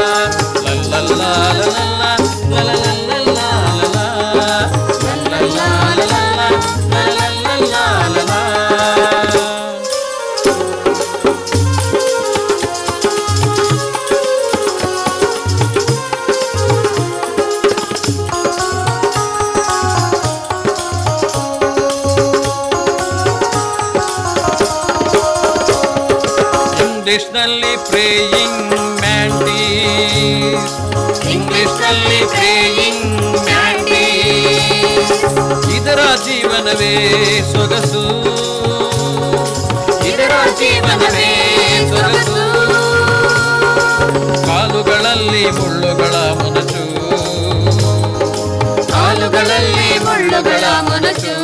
A: ಇಂಗ್ಲಿಷ್ನಲ್ಲಿ ಪ್ರೇಯಿಂಗ್ ಮ್ಯಾಂಟೀಸ್ ಇಂಗ್ಲಿಷ್ನಲ್ಲಿ ಪ್ರೇಯಿಂಗ್ ಮ್ಯಾಂಟೀಸ್ ಇದರ ಜೀವನವೇ ಸೊಗಸು ಇದರ ಜೀವನವೇ ಸೊಗಸು ಕಾಲುಗಳಲ್ಲಿ ಮುಳ್ಳುಗಳ ಮೊನಚು
P: ಕಾಲುಗಳಲ್ಲಿ ಮುಳ್ಳುಗಳ ಮೊನಚು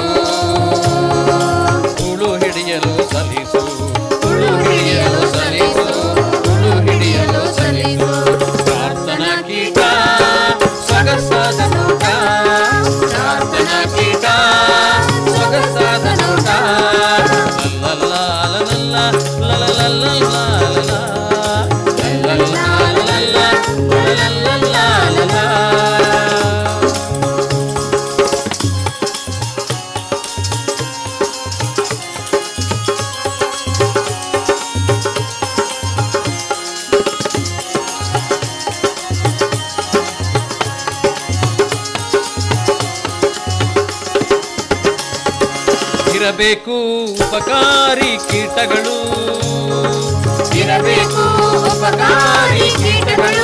A: ಹುಳು ಹಿಡಿಯಲು ಸಲಿಸು
P: ಹುಳು ಹಿಡಿಯಲು ಸಲಿಸು ಹುಳು ಹಿಡಿಯಲು ಸಲಿಸು
A: ಪ್ರಾರ್ಥನಾ ಕೀಟ ಸೊಗಸಾದ ನೋಟ ಪ್ರಾರ್ಥನಾ ಕೀಟ ಸೊಗಸಾದ ನೋಟ ಲಲ್ಲಲ್ಲ, ಲಲ್ಲಲ್ಲ, ಲಲ್ಲಲ್ಲ, ಲಲ್ಲಲ್ಲ, ಲಲ್ಲಲ್ಲ, ಲಲ್ಲಲ್ಲ. ಇರಬೇಕು ಉಪಕಾರಿ ಕೀಟಗಳು
P: ಇರಬೇಕು ಉಪಕಾರಿ ಕೀಟಗಳು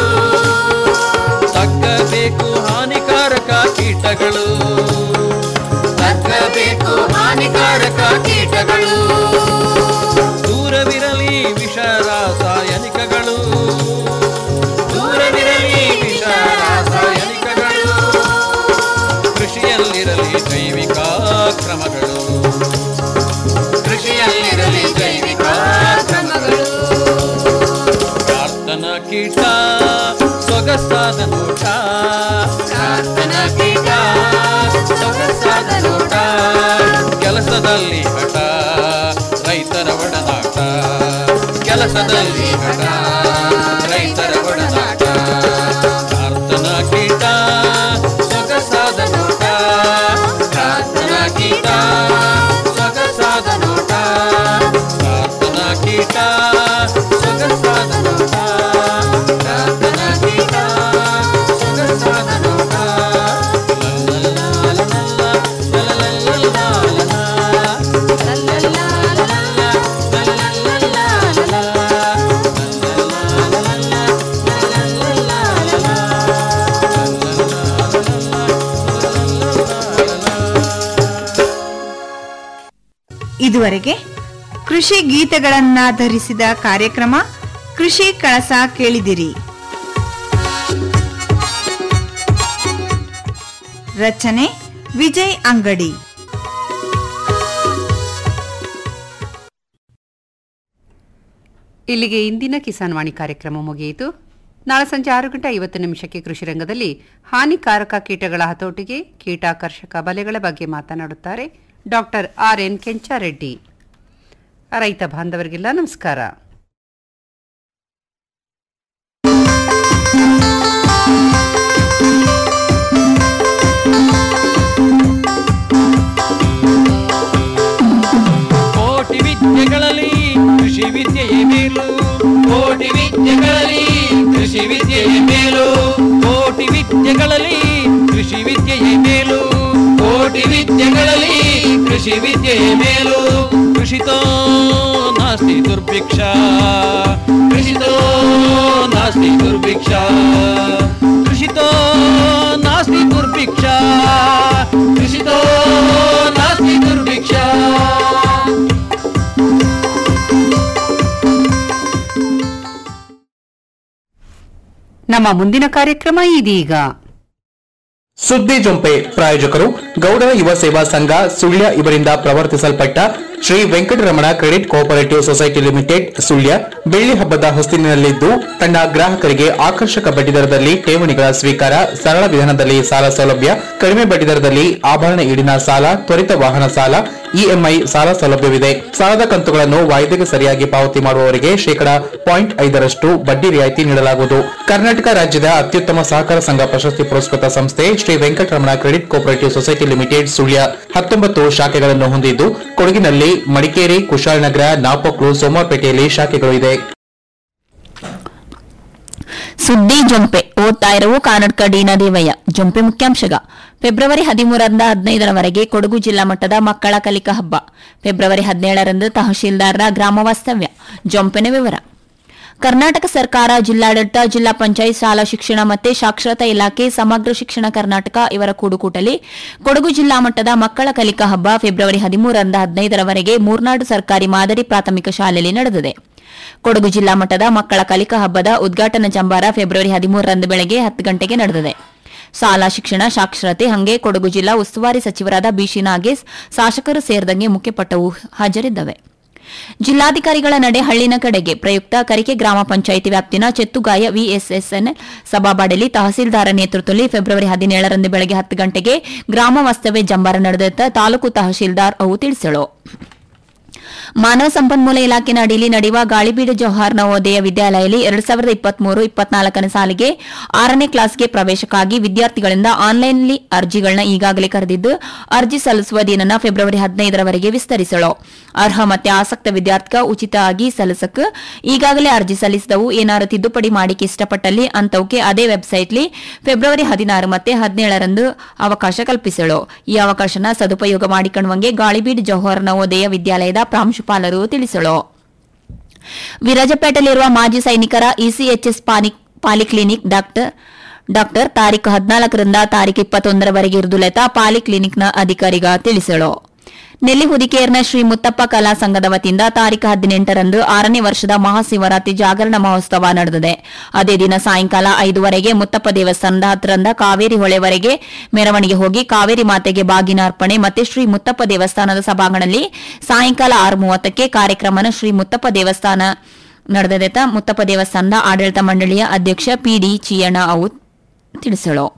A: ತಕ್ಕಬೇಕು ಹಾನಿಕಾರಕ ಕೀಟಗಳು
P: ತಕ್ಕಬೇಕು ಹಾನಿಕಾರಕ ಕೀಟಗಳು
A: ದೂರವಿರಲಿ ವಿಷ ರಾಸಾಯನಿಕಗಳು ದೂರವಿರಲಿ ವಿಷ ರಾಸಾಯನಿಕಗಳು ಕೃಷಿಯಲ್ಲಿರಲಿ ಜೈವಿಕ ಕ್ರಮಗಳು ಕೃಷಿಯಲ್ಲಿರಲಿ ಜೈವಿಕ ಕ್ರಮಗಳು ಪ್ರಾರ್ಥನಾ ಕೀಟ ಸೊಗಸಾದ ನೋಟ ಪ್ರಾರ್ಥನಾ ಕೀಟ ಸೊಗಸಾದ ನೋಟ ಕೆಲಸದಲ್ಲಿ ಹಠ ರೈತರ ಒಡನಾಟ ಕೆಲಸದಲ್ಲಿ ಹಠ ರೈತರ ಒಡನಾಟ ಪ್ರಾರ್ಥನಾ ಕೀಟ ಸೊಗಸಾದ ನೋಟ ಪ್ರಾರ್ಥನಾ ಕೀಟ ಸೊಗಸಾದ ನೋಟ ಪ್ರಾರ್ಥನಾ ಕೀಟ ಸೊಗಸಾದ ನೋಟ ಪ್ರಾರ್ಥನಾ ಕೀಟ ಸೊಗಸಾದ ನೋಟ
N: ಇದುವರೆಗೆ ಕೃಷಿ ಗೀತೆಗಳನ್ನಾಧರಿಸಿದ ಕಾರ್ಯಕ್ರಮ ಕೃಷಿ ಕಳಸ ಕೇಳಿದಿರಿ ರಚನೆ ವಿಜಯ್ ಅಂಗಡಿ
B: ಇಲ್ಲಿಗೆ ಇಂದಿನ ಕಿಸಾನ್ ವಾಣಿ ಕಾರ್ಯಕ್ರಮ ಮುಗಿಯಿತು ನಾಳೆ ಸಂಜೆ ಆರು ಗಂಟೆ ಐವತ್ತು ನಿಮಿಷಕ್ಕೆ ಕೃಷಿ ರಂಗದಲ್ಲಿ ಹಾನಿಕಾರಕ ಕೀಟಗಳ ಹತೋಟಿಗೆ ಕೀಟಾಕರ್ಷಕ ಬಲೆಗಳ ಬಗ್ಗೆ ಮಾತನಾಡುತ್ತಾರೆ ಡಾಕ್ಟರ್ ಆರ್ ಎನ್ ಕೆಂಚಾರೆಡ್ಡಿ ರೈತ ಬಾಂಧವರಿಗೆಲ್ಲ ನಮಸ್ಕಾರ
A: ಕೋಟಿ ವಿದ್ಯೆಗಳಲ್ಲಿ ಕೃಷಿ ವಿದ್ಯೆಯೇ ಮೇಲು ಕೋಟಿ ವಿದ್ಯೆಗಳಲ್ಲಿ ಕೃಷಿ ವಿದ್ಯೆಯೇ ಮೇಲು ಕೋಟಿ ವಿದ್ಯೆಗಳಲ್ಲಿ ಕೃಷಿ ವಿದ್ಯೆಯೇ ಮೇಲು ಕೋಟಿ ವಿದ್ಯೆಗಳಲ್ಲಿ ಕೃಷಿ ವಿದ್ಯೆಯೇ ಮೇಲು ಕೃಷಿತೋ ನಾಸ್ತಿ ದುರ್ಭಿಕ್ಷ ಕೃಷಿತೋ ನಾಸ್ತಿ ದುರ್ಭಿಕ್ಷ ಕೃಷಿತೋ ನಾಸ್ತಿ ದುರ್ಭಿಕ್ಷ ಕೃಷಿತೋ ನಾಸ್ತಿ ದುರ್ಭಿಕ್ಷ
B: ನಮ್ಮ ಮುಂದಿನ ಕಾರ್ಯಕ್ರಮ ಇದೀಗ
Q: ಸುದ್ದಿ ಜೊಂಪೆ ಪ್ರಾಯೋಜಕರು ಗೌಡರ ಯುವ ಸೇವಾ ಸಂಘ ಸುಳ್ಯ ಇವರಿಂದ ಪ್ರವರ್ತಿಸಲ್ಪಟ್ಟ Shri Venkataramana credit cooperative society limited Sullia ಬೆಳ್ಳಿ ಹಬ್ಬದ ಹೊಸ್ತಿಲಿನಲ್ಲಿದ್ದು ತನ್ನ ಗ್ರಾಹಕರಿಗೆ ಆಕರ್ಷಕ ಬಡ್ಡಿದರದಲ್ಲಿ ಠೇವಣಿಗಳ ಸ್ವೀಕಾರ ಸರಳ ವಿಧಾನದಲ್ಲಿ ಸಾಲ ಸೌಲಭ್ಯ ಕಡಿಮೆ ಬಡ್ಡಿದರದಲ್ಲಿ ಆಭರಣ ಈಡಿನ ಸಾಲ ತ್ವರಿತ ವಾಹನ ಸಾಲ ಇಎಂಐ ಸಾಲ ಸೌಲಭ್ಯವಿದೆ ಸಾಲದ ಕಂತುಗಳನ್ನು ವಾಯ್ದೆಗೆ ಸರಿಯಾಗಿ ಪಾವತಿ ಮಾಡುವವರಿಗೆ ಶೇಕಡಾ ಪಾಯಿಂಟ್ ಐದರಷ್ಟು ಬಡ್ಡಿ ರಿಯಾಯಿತಿ ನೀಡಲಾಗುವುದು ಕರ್ನಾಟಕ ರಾಜ್ಯದ ಅತ್ಯುತ್ತಮ ಸಹಕಾರ ಸಂಘ ಪ್ರಶಸ್ತಿ ಪುರಸ್ಕೃತ ಸಂಸ್ಥೆ Shri Venkataramana credit cooperative society limited Sullia ಹತ್ತೊಂಬತ್ತು ಶಾಖೆಗಳನ್ನು ಹೊಂದಿದ್ದು ಕೊಡಗಿನಲ್ಲಿ ಮಡಿಕೇರಿ ಕುಶಾಲನಗರ ನಾಪೋಕ್ಲು ಸೋಮವಾರಪೇಟೆಯಲ್ಲಿ ಶಾಖೆಗಳು ಇದೆ
E: ಸುದ್ದಿ ಜೊಂಪೆ ಓದ್ತಾ ಇರುವ ಕಾನಡ್ಕ ಡಿನ ದೇವಯ್ಯ ಜೊಂಪೆ ಮುಖ್ಯಾಂಶಗ ಫೆಬ್ರವರಿ ಹದಿಮೂರರಿಂದ ಹದಿನೈದರವರೆಗೆ ಕೊಡಗು ಜಿಲ್ಲಾ ಮಟ್ಟದ ಮಕ್ಕಳ ಕಲಿಕಾ ಹಬ್ಬ ಫೆಬ್ರವರಿ ಹದಿನೇಳರಂದು ತಹಶೀಲ್ದಾರರ ಗ್ರಾಮ ವಾಸ್ತವ್ಯ ಜೊಂಪೆನ ವಿವರ ಕರ್ನಾಟಕ ಸರ್ಕಾರ ಜಿಲ್ಲಾಡಳಿತ ಜಿಲ್ಲಾ ಪಂಚಾಯತ್ ಶಾಲಾ ಶಿಕ್ಷಣ ಮತ್ತು ಸಾಕ್ಷರತಾ ಇಲಾಖೆ ಸಮಗ್ರ ಶಿಕ್ಷಣ ಕರ್ನಾಟಕ ಇವರ ಕೂಡುಕೂಟಲಿ ಕೊಡಗು ಜಿಲ್ಲಾ ಮಟ್ಟದ ಮಕ್ಕಳ ಕಲಿಕಾ ಹಬ್ಬ ಫೆಬ್ರವರಿ ಹದಿಮೂರರಿಂದ ಹದಿನೈದರವರೆಗೆ ಮೂರ್ನಾಡು ಸರ್ಕಾರಿ ಮಾದರಿ ಪ್ರಾಥಮಿಕ ಶಾಲೆಯಲ್ಲಿ ನಡೆದಿದೆ ಕೊಡಗು ಜಿಲ್ಲಾ ಮಟ್ಟದ ಮಕ್ಕಳ ಕಲಿಕಾ ಹಬ್ಬದ ಉದ್ಘಾಟನಾ ಜಂಬಾರ ಫೆಬ್ರವರಿ ಹದಿಮೂರರಂದು ಬೆಳಗ್ಗೆ ಹತ್ತು ಗಂಟೆಗೆ ನಡೆದಿದೆ ಶಾಲಾ ಶಿಕ್ಷಣ ಸಾಕ್ಷರತೆ ಹಂಗೆ ಕೊಡಗು ಜಿಲ್ಲಾ ಉಸ್ತುವಾರಿ ಸಚಿವರಾದ ಬಿಸಿ ನಾಗೇಶ್ ಶಾಸಕರು ಸೇರಿದಂಗೆ ಮುಖ್ಯಪಟ್ಟವು ಹಾಜರಿದ್ದವೆ ಜಿಲ್ಲಾಧಿಕಾರಿಗಳ ನಡೆ ಹಳ್ಳಿನ ಕಡೆಗೆ ಪ್ರಯುಕ್ತ ಕರಿಕೆ ಗ್ರಾಮ ಪಂಚಾಯಿತಿ ವ್ಯಾಪ್ತಿನ ಚೆತ್ತುಗಾಯ ವಿಎಸ್ಎಸ್ಎನ್ ಸಭಾಬಾಡಲಿ ತಹಸೀಲ್ದಾರ ನೇತೃತ್ವದಲ್ಲಿ ಫೆಬ್ರವರಿ ಹದಿನೇಳರಂದು ಬೆಳಗ್ಗೆ ಹತ್ತು ಗಂಟೆಗೆ ಗ್ರಾಮ ವಾಸ್ತವ್ಯ ಜಂಬಾರ ನಡೆದ ತಾಲೂಕು ತಹಶೀಲ್ದಾರ್ ಅವು ತಿಳಿಸಳು ಮಾನವ ಸಂಪನ್ಮೂಲ ಇಲಾಖೆನ ಅಡಿಯಲ್ಲಿ ನಡೆಯುವ ಗಾಳಿಬೀಡು ಜವಾಹರ್ ನವೋದಯ ವಿದ್ಯಾಲಯದಲ್ಲಿ ಎರಡ್ ಸಾವಿರದ ಇಪ್ಪತ್ಮೂರು ಇಪ್ಪತ್ನಾಲ್ಕನೇ ಸಾಲಿಗೆ ಆರನೇ ಕ್ಲಾಸ್ಗೆ ಪ್ರವೇಶಕ್ಕಾಗಿ ವಿದ್ಯಾರ್ಥಿಗಳಿಂದ ಆನ್ಲೈನ್ಲಿ ಅರ್ಜಿಗಳನ್ನ ಈಗಾಗಲೇ ಕರೆದಿದ್ದು ಅರ್ಜಿ ಸಲ್ಲಿಸುವ ದಿನನ ಫೆಬ್ರವರಿ ಹದಿನೈದರವರೆಗೆ ವಿಸ್ತರಿಸಲು ಅರ್ಹ ಮತ್ತೆ ಆಸಕ್ತ ವಿದ್ಯಾರ್ಥಿಗ ಉಚಿತವಾಗಿ ಸಲ್ಲಿಸಕ್ಕೆ ಈಗಾಗಲೇ ಅರ್ಜಿ ಸಲ್ಲಿಸಿದವು ಏನಾರು ತಿದ್ದುಪಡಿ ಮಾಡಿಕೆ ಇಷ್ಟಪಟ್ಟಲ್ಲಿ ಅಂತವಕ್ಕೆ ಅದೇ ವೆಬ್ಸೈಟ್ಲಿ ಫೆಬ್ರವರಿ ಹದಿನಾರು ಮತ್ತೆ ಹದಿನೇಳರಂದು ಅವಕಾಶ ಕಲ್ಪಿಸಳು ಈ ಅವಕಾಶನ ಸದುಪಯೋಗ ಮಾಡಿಕೊಳ್ಳುವಂಗೆ ಗಾಳಿಬೀಡು ಜವಾಹರ್ ನವೋದಯ ವಿದ್ಯಾಲಯದ ಪ್ರಾಂಶುಪಾಲರು ತಿಳಿಸಳು ವಿರಾಜಪೇಟೆಯಲ್ಲಿರುವ ಮಾಜಿ ಸೈನಿಕರ ಇಸಿಎಚ್ಎಸ್ ಪಾಲಿಕ್ಲಿನಿಕ್ ಡಾಕ್ಟರ್ ಡಾಕ್ಟರ್ ತಾರೀಖು ಹದಿನಾಲ್ಕರಿಂದ ತಾರೀಖು ಇಪ್ಪತ್ತೊಂದರವರೆಗೆ ಇರುದುಲೆತ ಪಾಲಿಕ್ಲಿನಿಕ್ನ ಅಧಿಕಾರಿಗ ತಿಳಿಸಳು ನೆಲ್ಲಿ ಹುದಿಕೇರ್ನ ಶ್ರೀ ಮುತ್ತಪ್ಪ ಕಲಾ ಸಂಘದ ವತಿಯಿಂದ ತಾರೀಖು ಹದಿನೆಂಟರಂದು ಆರನೇ ವರ್ಷದ ಮಹಾಶಿವರಾತ್ರಿ ಜಾಗರಣ ಮಹೋತ್ಸವ ನಡೆದಿದೆ ಅದೇ ದಿನ ಸಾಯಂಕಾಲ ಐದುವರೆಗೆ ಮುತ್ತಪ್ಪ ದೇವಸ್ಥಾನದ ಹತ್ತರಿಂದ ಕಾವೇರಿ ಹೊಳೆವರೆಗೆ ಮೆರವಣಿಗೆ ಹೋಗಿ ಕಾವೇರಿ ಮಾತೆಗೆ ಬಾಗಿನ ಅರ್ಪಣೆ ಮತ್ತೆ ಶ್ರೀ ಮುತ್ತಪ್ಪ ದೇವಸ್ಥಾನದ ಸಭಾಂಗಣದಲ್ಲಿ ಸಾಯಂಕಾಲ ಆರು ಮೂವತ್ತಕ್ಕೆ ಕಾರ್ಯಕ್ರಮನ ಶ್ರೀ ಮುತ್ತಪ್ಪ ದೇವಸ್ಥಾನ ನಡೆದದೆತ ಮುತ್ತಪ್ಪ ದೇವಸ್ಥಾನದ ಆಡಳಿತ ಮಂಡಳಿಯ ಅಧ್ಯಕ್ಷ ಪಿಡಿ ಚಿಯಣ್ಣ ಅವು ತಿಳಿಸಳು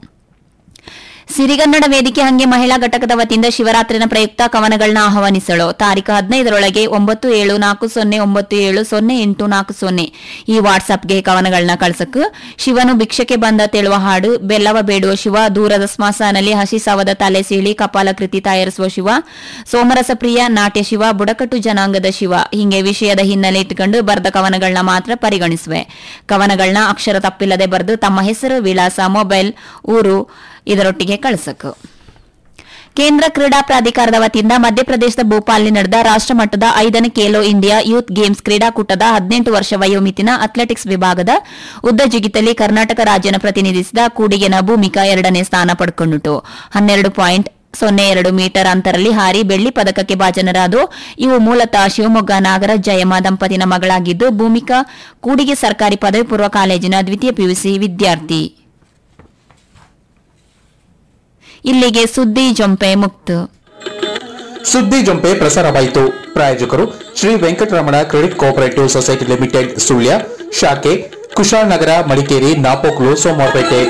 E: ಸಿರಿಗನ್ನಡ ವೇದಿಕೆ ಹಂಗೆ ಮಹಿಳಾ ಘಟಕದ ವತಿಯಿಂದ ಶಿವರಾತ್ರಿನ ಪ್ರಯುಕ್ತ ಕವನಗಳನ್ನ ಆಹ್ವಾನಿಸಲು ತಾರೀಖು ಹದಿನೈದರೊಳಗೆ ಒಂಬತ್ತು ಏಳು ನಾಲ್ಕು ಸೊನ್ನೆ ಒಂಬತ್ತು ಏಳು ಸೊನ್ನೆ ಎಂಟು ನಾಲ್ಕು ಸೊನ್ನೆ ಈ ವಾಟ್ಸ್ಆಪ್ಗೆ ಕವನಗಳನ್ನ ಕಳ್ಸಕ್ ಶಿವನು ಭಿಕ್ಷಕ್ಕೆ ಬಂದ ತೆಳುವ ಹಾಡು ಬೆಲ್ಲವ ಬೇಡುವ ಶಿವ ದೂರದ ಸ್ಮಶಾನಲ್ಲಿ ಹಸಿ ಸಾವದ ತಲೆ ಸೀಳಿ ಕಪಾಲಕೃತಿ ತಯಾರಿಸುವ ಶಿವ ಸೋಮರಸ ಪ್ರಿಯ ನಾಟ್ಯ ಶಿವ ಬುಡಕಟ್ಟು ಜನಾಂಗದ ಶಿವ ಹಿಂಗೆ ವಿಷಯದ ಹಿನ್ನೆಲೆ ಇಟ್ಟುಕೊಂಡು ಬರೆದ ಕವನಗಳನ್ನ ಮಾತ್ರ ಪರಿಗಣಿಸುವೆ ಕವನಗಳನ್ನ ಅಕ್ಷರ ತಪ್ಪಿಲ್ಲದೆ ಬರೆದು ತಮ್ಮ ಹೆಸರು ವಿಳಾಸ ಮೊಬೈಲ್ ಊರು ಇದರೊಟ್ಟಿಗೆ ಕಳಿಸಕು ಕೇಂದ್ರ ಕ್ರೀಡಾ ಪ್ರಾಧಿಕಾರದ ವತಿಯಿಂದ ಮಧ್ಯಪ್ರದೇಶದ ಭೋಪಾಲ್ನಲ್ಲಿ ನಡೆದ ರಾಷ್ಟಮಟ್ಟದ ಐದನೇ ಖೇಲೋ ಇಂಡಿಯಾ ಯೂತ್ ಗೇಮ್ಸ್ ಕ್ರೀಡಾಕೂಟದ ಹದಿನೆಂಟು ವರ್ಷ ವಯೋಮಿತಿನ ಅಥ್ಲೆಟಿಕ್ಸ್ ವಿಭಾಗದ ಉದ್ದ ಜಿಗಿತಲ್ಲಿ ಕರ್ನಾಟಕ ರಾಜ್ಯನ ಪ್ರತಿನಿಧಿಸಿದ ಕೂಡಿಗೆನ ಭೂಮಿಕಾ ಎರಡನೇ ಸ್ಥಾನ ಪಡ್ಕೊಂಡಿತು ಹನ್ನೆರಡು ಪಾಯಿಂಟ್ ಸೊನ್ನೆ ಎರಡು ಮೀಟರ್ ಅಂತರಲ್ಲಿ ಹಾರಿ ಬೆಳ್ಳಿ ಪದಕಕ್ಕೆ ಭಾಜನರಾದು ಇವು ಮೂಲತಃ ಶಿವಮೊಗ್ಗ ನಾಗರಾಜ್ ಜಯಮ್ಮ ದಂಪತಿನ ಮಗಳಾಗಿದ್ದು ಭೂಮಿಕಾ ಕೂಡಿಗೆ ಸರ್ಕಾರಿ ಪದವಿ ಪೂರ್ವ ಕಾಲೇಜಿನ ದ್ವಿತೀಯ ಪಿಯುಸಿ ವಿದ್ಯಾರ್ಥಿ ಇಲ್ಲಿಗೆ ಸುದ್ದಿ ಜೊಂಪೆ ಮುಕ್ತು
Q: ಸುದ್ದಿ ಜೊಂಪೆ ಪ್ರಸಾರವಾಯಿತು ಪ್ರಾಯೋಜಕರು Shri Venkataramana credit cooperative society limited Sullia ಶಾಖೆ ಕುಶಾಲನಗರ ಮಡಿಕೇರಿ ನಾಪೋಕ್ಲು ಸೋಮವಾರಪೇಟೆ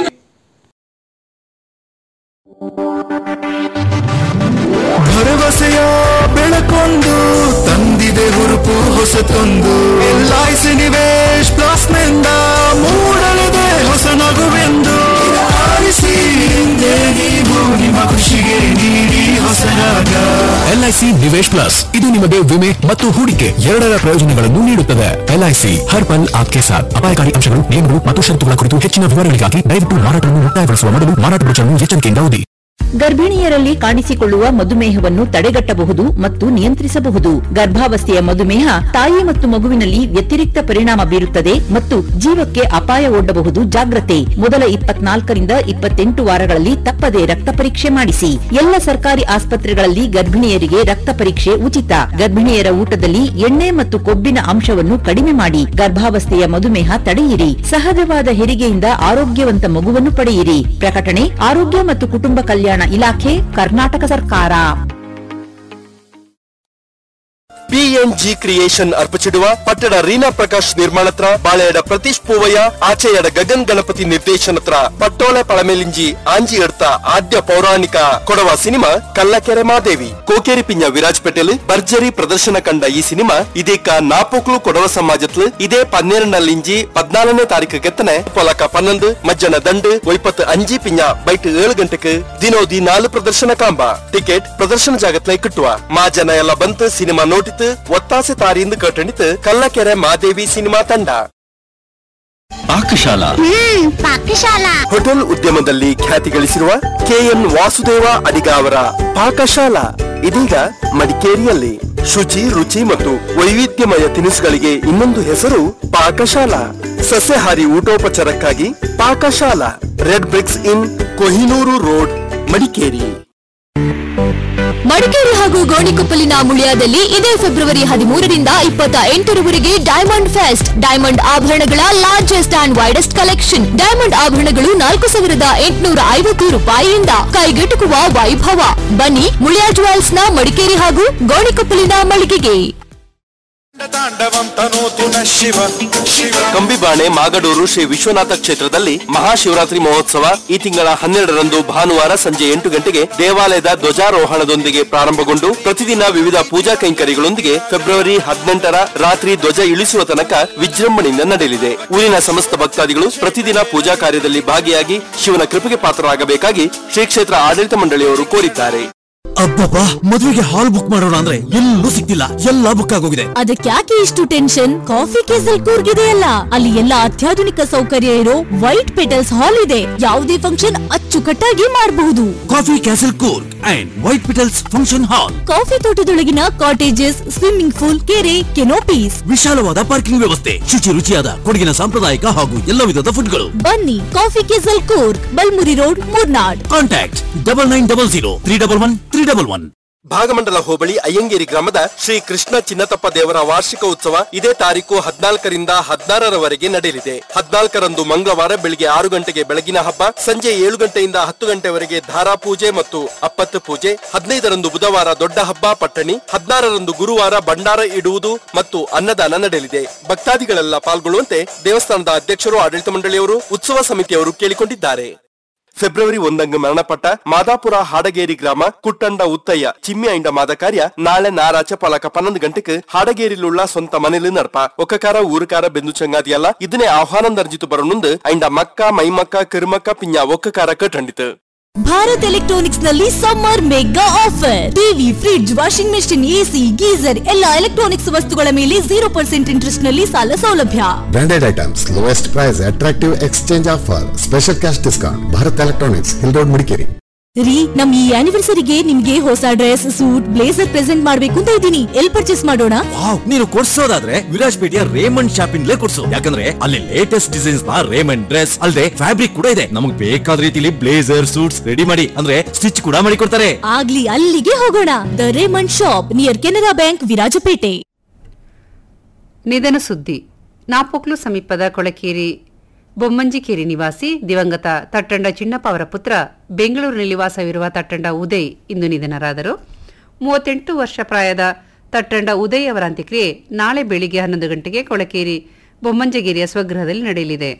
I: ಭರವಸೆಯ ಬೆಳಕೊಂದು ತಂದಿದೆ ಹುರುಪು ಹೊಸತೊಂದು ಎಲ್ಐಸಿ ನಿವೇಶ್ ಪ್ಲಸ್ ನಿಂದ ಮೂಡಲಿದೆ ಹೊಸ ನಗುವೆಂದು ಆರಿಸಿ ಹಿಂದೆ ನೀವು ನಿಮ್ಮ ಖುಷಿಗೆ ನೀಡಿ ಹೊಸರಾಗ
R: ಎಲ್ಐಸಿ ನಿವೇಶ್ ಪ್ಲಸ್ ಇದು ನಿಮಗೆ ವಿಮೆ ಮತ್ತು ಹೂಡಿಕೆ ಎರಡರ ಪ್ರಯೋಜನಗಳನ್ನು ನೀಡುತ್ತದೆ ಎಲ್ಐಸಿ ಹರ್ ಪಲ್ ಆಪ್ಕೆ ಸಾಥ್ ಅಪಾಯಕಾರಿ ಅಂಶಗಳು ನಿಯಮಗಳು ಮತ್ತು ಷರತ್ತುಗಳ ಕುರಿತು ಹೆಚ್ಚಿನ ವಿವರಗಳಿಗಾಗಿ ದಯವಿಟ್ಟು ಮಾರಾಟವನ್ನು ಮುಕ್ತಾಯಗೊಳಿಸುವ ಮೊದಲು ಮಾರಾಟ ಬ್ರೋಚರ್ನ್ನು ಎಚ್ಚರಿಕೆಯಿಂದ ಓದಿ
E: ಗರ್ಭಿಣಿಯರಲ್ಲಿ ಕಾಣಿಸಿಕೊಳ್ಳುವ ಮಧುಮೇಹವನ್ನು ತಡೆಗಟ್ಟಬಹುದು ಮತ್ತು ನಿಯಂತ್ರಿಸಬಹುದು ಗರ್ಭಾವಸ್ಥೆಯ ಮಧುಮೇಹ ತಾಯಿ ಮತ್ತು ಮಗುವಿನಲ್ಲಿ ವ್ಯತಿರಿಕ್ತ ಪರಿಣಾಮ ಬೀರುತ್ತದೆ ಮತ್ತು ಜೀವಕ್ಕೆ ಅಪಾಯ ಒಡ್ಡಬಹುದು ಜಾಗ್ರತೆ ಮೊದಲ ಇಪ್ಪತ್ನಾಲ್ಕರಿಂದ ಇಪ್ಪತ್ತೆಂಟು ವಾರಗಳಲ್ಲಿ ತಪ್ಪದೆ ರಕ್ತ ಪರೀಕ್ಷೆ ಮಾಡಿಸಿ ಎಲ್ಲ ಸರ್ಕಾರಿ ಆಸ್ಪತ್ರೆಗಳಲ್ಲಿ ಗರ್ಭಿಣಿಯರಿಗೆ ರಕ್ತ ಪರೀಕ್ಷೆ ಉಚಿತ ಗರ್ಭಿಣಿಯರ ಊಟದಲ್ಲಿ ಎಣ್ಣೆ ಮತ್ತು ಕೊಬ್ಬಿನ ಅಂಶವನ್ನು ಕಡಿಮೆ ಮಾಡಿ ಗರ್ಭಾವಸ್ಥೆಯ ಮಧುಮೇಹ ತಡೆಯಿರಿ ಸಹಜವಾದ ಹೆರಿಗೆಯಿಂದ ಆರೋಗ್ಯವಂತ ಮಗುವನ್ನು ಪಡೆಯಿರಿ ಪ್ರಕಟಣೆ ಆರೋಗ್ಯ ಮತ್ತು ಕುಟುಂಬ ಕಲ್ಯಾಣ ಇಲಾಖೆ ಕರ್ನಾಟಕ ಸರ್ಕಾರ
S: ವಿಎನ್ಜಿ ಕ್ರಿಯೇಷನ್ ಅರ್ಪಿಸಿಡುವ ಪಟ್ಟಣ ರೀನಾ ಪ್ರಕಾಶ್ ನಿರ್ಮಾಣತ್ರ ಬಾಳೆಯಡ ಪ್ರತೀಶ್ ಪೂವಯ್ಯ ಆಚೆಯಡ ಗಗನ್ ಗಣಪತಿ ನಿರ್ದೇಶನತ್ರ ಪಟ್ಟೋಳೆ ಪಳಮೆಲಿಂಜಿ ಆಂಜಿ ಎಡ್ತ ಆದ್ಯ ಪೌರಾಣಿಕ ಕೊಡವ ಸಿನಿಮಾ ಕಲ್ಲಕೆರೆ ಮಾದೇವಿ ಕೋಕೇರಿ ಪಿಂಜ ವಿರಾಜ್ ಪಟೇಲ್ ಭರ್ಜರಿ ಪ್ರದರ್ಶನ ಕಂಡ ಈ ಸಿನಿಮಾ ಇದೀಗ ನಾಪೋಕ್ಲು ಕೊಡವ ಸಮಾಜತ್ಲು ಇದೇ ಪನ್ನೆರಡನಲ್ಲಿಂಜಿ ಪದ್ನಾಲನೇ ತಾರೀಕು ಕೆತ್ತನೆ ಪೊಲಕ ಪನ್ನೊಂದು ಮಜ್ಜನ ದಂಡು ಒಯ್ಪತ್ತು ಅಂಜಿ ಪಿಂಜ ಬೈಟ್ ಏಳು ಗಂಟೆಗೆ ದಿನೋದಿ ನಾಲು ಪ್ರದರ್ಶನ ಕಾಂಬ ಟಿಕೆಟ್ ಪ್ರದರ್ಶನ ಜಾಗತ್ಲೆ ಕಿಟ್ಟುವ ಮಾ ಜನ ಎಲ್ಲ ಬಂತು ಸಿನಿಮಾ ನೋಟಿತು ಒತ್ತಾಸೆ ತಾರಿಯಿಂದ ಕಟ್ಟಣಿತು ಕಲ್ಲಕೆರೆ ಮಾದೇವಿ ಸಿನಿಮಾ ತಂಡ
H: ಪಾಕಶಾಲಾ
N: ಪಾಕಶಾಲಾ
S: ಹೋಟೆಲ್ ಉದ್ಯಮದಲ್ಲಿ ಖ್ಯಾತಿ ಗಳಿಸಿರುವ ಕೆಎನ್ ವಾಸುದೇವ ಅಡಿಗ ಅವರ ಪಾಕಶಾಲಾ ಇದೀಗ ಮಡಿಕೇರಿಯಲ್ಲಿ ಶುಚಿ ರುಚಿ ಮತ್ತು ವೈವಿಧ್ಯಮಯ ತಿನಿಸುಗಳಿಗೆ ಇನ್ನೊಂದು ಹೆಸರು ಪಾಕಶಾಲಾ ಸಸ್ಯಾಹಾರಿ ಊಟೋಪಚಾರಕ್ಕಾಗಿ Pakashala red bricks in Kohinoor road Madikeri
T: Madikeri ಹಾಗೂ ಗೋಣಿಕೊಪ್ಪಲಿನ ಮುಳಿಯಾದಲ್ಲಿ ಇದೇ ಫೆಬ್ರವರಿ ಹದಿಮೂರರಿಂದ ಇಪ್ಪತ್ತ ಎಂಟರವರೆಗೆ ಡೈಮಂಡ್ ಫೆಸ್ಟ್ ಡೈಮಂಡ್ ಆಭರಣಗಳ largest and widest collection diamond ಆಭರಣಗಳು ನಾಲ್ಕು ಸಾವಿರದ ಎಂಟುನೂರ ಐವತ್ತು ರೂಪಾಯಿಯಿಂದ ಕೈಗೆಟುಕುವ ವೈಭವ ಬನ್ನಿ ಮುಳಿಯಾ ಜುವೆಲ್ಸ್ ನ ಮಡಿಕೇರಿ ಹಾಗೂ ಗೋಣಿಕೊಪ್ಪಲಿನ ಮಳಿಗೆಗೆ
S: ಕಂಬಿಬಾಣೆ ಮಾಗಡೂರು ಶ್ರೀ ವಿಶ್ವನಾಥ ಕ್ಷೇತ್ರದಲ್ಲಿ ಮಹಾಶಿವರಾತ್ರಿ ಮಹೋತ್ಸವ ಈ ತಿಂಗಳ ಹನ್ನೆರಡರಂದು ಭಾನುವಾರ ಸಂಜೆ ಎಂಟು ಗಂಟೆಗೆ ದೇವಾಲಯದ ಧ್ವಜಾರೋಹಣದೊಂದಿಗೆ ಪ್ರಾರಂಭಗೊಂಡು ಪ್ರತಿದಿನ ವಿವಿಧ ಪೂಜಾ ಕೈಂಕರ್ಯಗಳೊಂದಿಗೆ ಫೆಬ್ರವರಿ ಹದಿನೆಂಟರ ರಾತ್ರಿ ಧ್ವಜ ಇಳಿಸುವ ತನಕ ವಿಜೃಂಭಣೆಯಿಂದ ನಡೆಯಲಿದೆ ಊರಿನ ಸಮಸ್ತ ಭಕ್ತಾದಿಗಳು ಪ್ರತಿದಿನ ಪೂಜಾ ಕಾರ್ಯದಲ್ಲಿ ಭಾಗಿಯಾಗಿ ಶಿವನ ಕೃಪೆಗೆ ಪಾತ್ರರಾಗಬೇಕಾಗಿ ಶ್ರೀ ಕ್ಷೇತ್ರ ಆಡಳಿತ ಮಂಡಳಿಯವರು ಕೋರಿದ್ದಾರೆ
U: ಅಬ್ಬಬ್ಬಾ ಮದುವೆಗೆ ಹಾಲ್ ಬುಕ್ ಮಾಡೋಣ ಅಂದ್ರೆ ಎಲ್ಲೂ ಸಿಕ್ತಿಲ್ಲ ಎಲ್ಲ ಬುಕ್ ಆಗೋಗಿದೆ
T: ಅದಕ್ಯಾಕೆ ಇಷ್ಟು ಟೆನ್ಷನ್ ಕಾಫಿ ಕೇಸಲ್ ಕೂರ್ಗಿದೆಯಲ್ಲ ಅಲ್ಲಿ ಎಲ್ಲ ಅತ್ಯಾಧುನಿಕ ಸೌಕರ್ಯ ಇರೋ ವೈಟ್ ಪೆಟಲ್ಸ್ ಹಾಲ್ ಇದೆ ಯಾವುದೇ ಫಂಕ್ಷನ್ ಅಚ್ಚುಕಟ್ಟಾಗಿ ಮಾಡಬಹುದು
U: coffee castle Coorg and white petals function hall
T: coffee ತೋಟದೊಳಗಿನ ಕಾಟೇಜಸ್ ಸ್ವಿಮ್ಮಿಂಗ್ ಪೂಲ್ ಕೆರೆ ಕೆನೋಪೀಸ್
U: ವಿಶಾಲವಾದ ಪಾರ್ಕಿಂಗ್ ವ್ಯವಸ್ಥೆ ಶುಚಿ ರುಚಿಯಾದ ಕೊಡಗಿನ ಸಾಂಪ್ರದಾಯಿಕ ಹಾಗೂ ಎಲ್ಲ ವಿಧದ ಫುಡ್ಗಳು
T: ಬನ್ನಿ coffee castle Coorg Balmuri road Murnad
U: contact double nine double zero three double one three double one
S: Bhagamandala ಹೋಬಳಿ ಅಯ್ಯಂಗೇರಿ ಗ್ರಾಮದ ಶ್ರೀ ಕೃಷ್ಣ ಚಿನ್ನತಪ್ಪ ದೇವರ ವಾರ್ಷಿಕ ಉತ್ಸವ ಇದೇ ತಾರೀಕು ಹದಿನಾಲ್ಕರಿಂದ ಹದಿನಾರರವರೆಗೆ ನಡೆಯಲಿದೆ ಹದಿನಾಲ್ಕರಂದು ಮಂಗಳವಾರ ಬೆಳಿಗ್ಗೆ ಆರು ಗಂಟೆಗೆ ಬೆಳಗಿನ ಹಬ್ಬ ಸಂಜೆ ಏಳು ಗಂಟೆಯಿಂದ ಹತ್ತು ಗಂಟೆವರೆಗೆ ಧಾರಾ ಪೂಜೆ ಮತ್ತು ಅಪ್ಪತ್ತು ಪೂಜೆ ಹದಿನೈದರಂದು ಬುಧವಾರ ದೊಡ್ಡ ಹಬ್ಬ ಪಟ್ಟಣಿ ಹದಿನಾರರಂದು ಗುರುವಾರ ಭಂಡಾರ ಇಡುವುದು ಮತ್ತು ಅನ್ನದಾನ ನಡೆಯಲಿದೆ ಭಕ್ತಾದಿಗಳೆಲ್ಲ ಪಾಲ್ಗೊಳ್ಳುವಂತೆ ದೇವಸ್ಥಾನದ ಅಧ್ಯಕ್ಷರು ಆಡಳಿತ ಮಂಡಳಿಯವರು ಉತ್ಸವ ಸಮಿತಿಯವರು ಕೇಳಿಕೊಂಡಿದ್ದಾರೆ ಫೆಬ್ರವರಿ ಒಂದಂಗ ಮರಣಪಟ್ಟ ಮಾದಾಪುರ ಹಾಡಗೇರಿ ಗ್ರಾಮ ಕುಟ್ಟಂಡ ಉತ್ತಯ್ಯ ಚಿಮ್ಮಿ ಐಂಡ ಮಾದ ಕಾರ್ಯ ನಾಳೆ ನಾರಾಚ ಪಲಕ ಪನ್ನೊಂದು ಗಂಟೆಗೆ ಹಾಡಗೇರಿಲುಳ್ಳ ಸ್ವಂತ ಮನೇಲಿ ನಡಪ ಒಕ್ಕಕಾರ ಊರುಕಾರ ಬೆಂದು ಚಂಗಾದಿಯಲ್ಲ ಇದನ್ನೇ ಆಹ್ವಾನ ದರ್ಜಿತು ಬರನುಂದು ಐಂಡ ಮಕ್ಕ ಮೈಮಕ್ಕ ಕಿರುಮಕ್ಕ ಪಿಂಜ ಒಕ್ಕಕಾರ ಕಟ್ಟಂಡಿತು
T: ಭಾರತ್ ಎಲೆಕ್ಟ್ರಾನಿಕ್ಸ್ ನಲ್ಲಿ summer mega offer TV fridge washing machine AC geyser ಎಲ್ಲ ಎಲೆಕ್ಟ್ರಾನಿಕ್ಸ್ ವಸ್ತುಗಳ ಮೇಲೆ ಜೀರೋ ಪರ್ಸೆಂಟ್ ಇಂಟ್ರೆಸ್ಟ್ ನಲ್ಲಿ ಸಾಲ ಸೌಲಭ್ಯ
V: Branded items, lowest price, attractive exchange offer, special cash discount. Bharat Electronics, Hill Road, Mudikeri.
T: ರೀ ನಮ್ ಈ ಆನಿವರ್ಸರಿಗೆ ನಿಮ್ಗೆ ಹೊಸ ಡ್ರೆಸ್ ಸೂಟ್ ಬ್ಲೇಸರ್ ಪ್ರೆಸೆಂಟ್ ಮಾಡ್ಬೇಕು ಅಂತ ಇದ್ದೀನಿ ಎಲ್ ಪರ್ಚೇಸ್ ಮಾಡೋಣ
U: ವಾವ್ ನೀನು ಕೊಡ್ಸೋದಾದ್ರೆ ವಿರಾಜ್ಪೇಟೆಯ ರೇಮಂಡ್ ಶಾಪಿಂಗ್ಲೇ ಕೊಡ್ಸು ಯಾಕಂದ್ರೆ ಅಲ್ಲಿ ಲೇಟೆಸ್ಟ್ ಡಿಸೈನ್ಸ್ ನ ರೇಮಂಡ್ ಡ್ರೆಸ್ ಅಲ್ಲದೆ ಫ್ಯಾಬ್ರಿಕ್ ಕೂಡ ಇದೆ ನಮಗೆ ಬೇಕಾದ ರೀತಿಲಿ ಬ್ಲೇಸರ್ ಸೂಟ್ಸ್ ರೆಡಿ ಮಾಡಿ ಅಂದ್ರೆ ಸ್ಟಿಚ್ ಕೂಡ ಮಾಡಿ ಕೊಡ್ತಾರೆ
T: ಆಗ್ಲಿ ಅಲ್ಲಿಗೆ ಹೋಗೋಣ the Raymond shop near Canara bank Virajpet
B: ನಿಧನ ಸುದ್ದಿ ನಾಪೊಕ್ಲು ಸಮೀಪದ ಕೊಳಕೇರಿ ಬೊಮ್ಮಂಜಿಕೇರಿ ನಿವಾಸಿ ದಿವಂಗತ ತಟ್ಟಂಡ ಚಿನ್ನಪ್ಪ ಅವರ ಪುತ್ರ ಬೆಂಗಳೂರಿನಲ್ಲಿ ವಾಸವಿರುವ ತಟ್ಟಂಡ ಉದಯ್ ಇಂದು ನಿಧನರಾದರು ಮೂವತ್ತೆಂಟು ವರ್ಷ ಪ್ರಾಯದ ತಟ್ಟಂಡ ಉದಯ್ ಅವರ ಅಂತ್ಯಕ್ರಿಯೆ ನಾಳೆ ಬೆಳಿಗ್ಗೆ ಹನ್ನೊಂದು ಗಂಟೆಗೆ ಕೊಳಕೇರಿ ಬೊಮ್ಮಂಜಗಿರಿಯ ಸ್ವಗೃಹದಲ್ಲಿ ನಡೆಯಲಿದೆ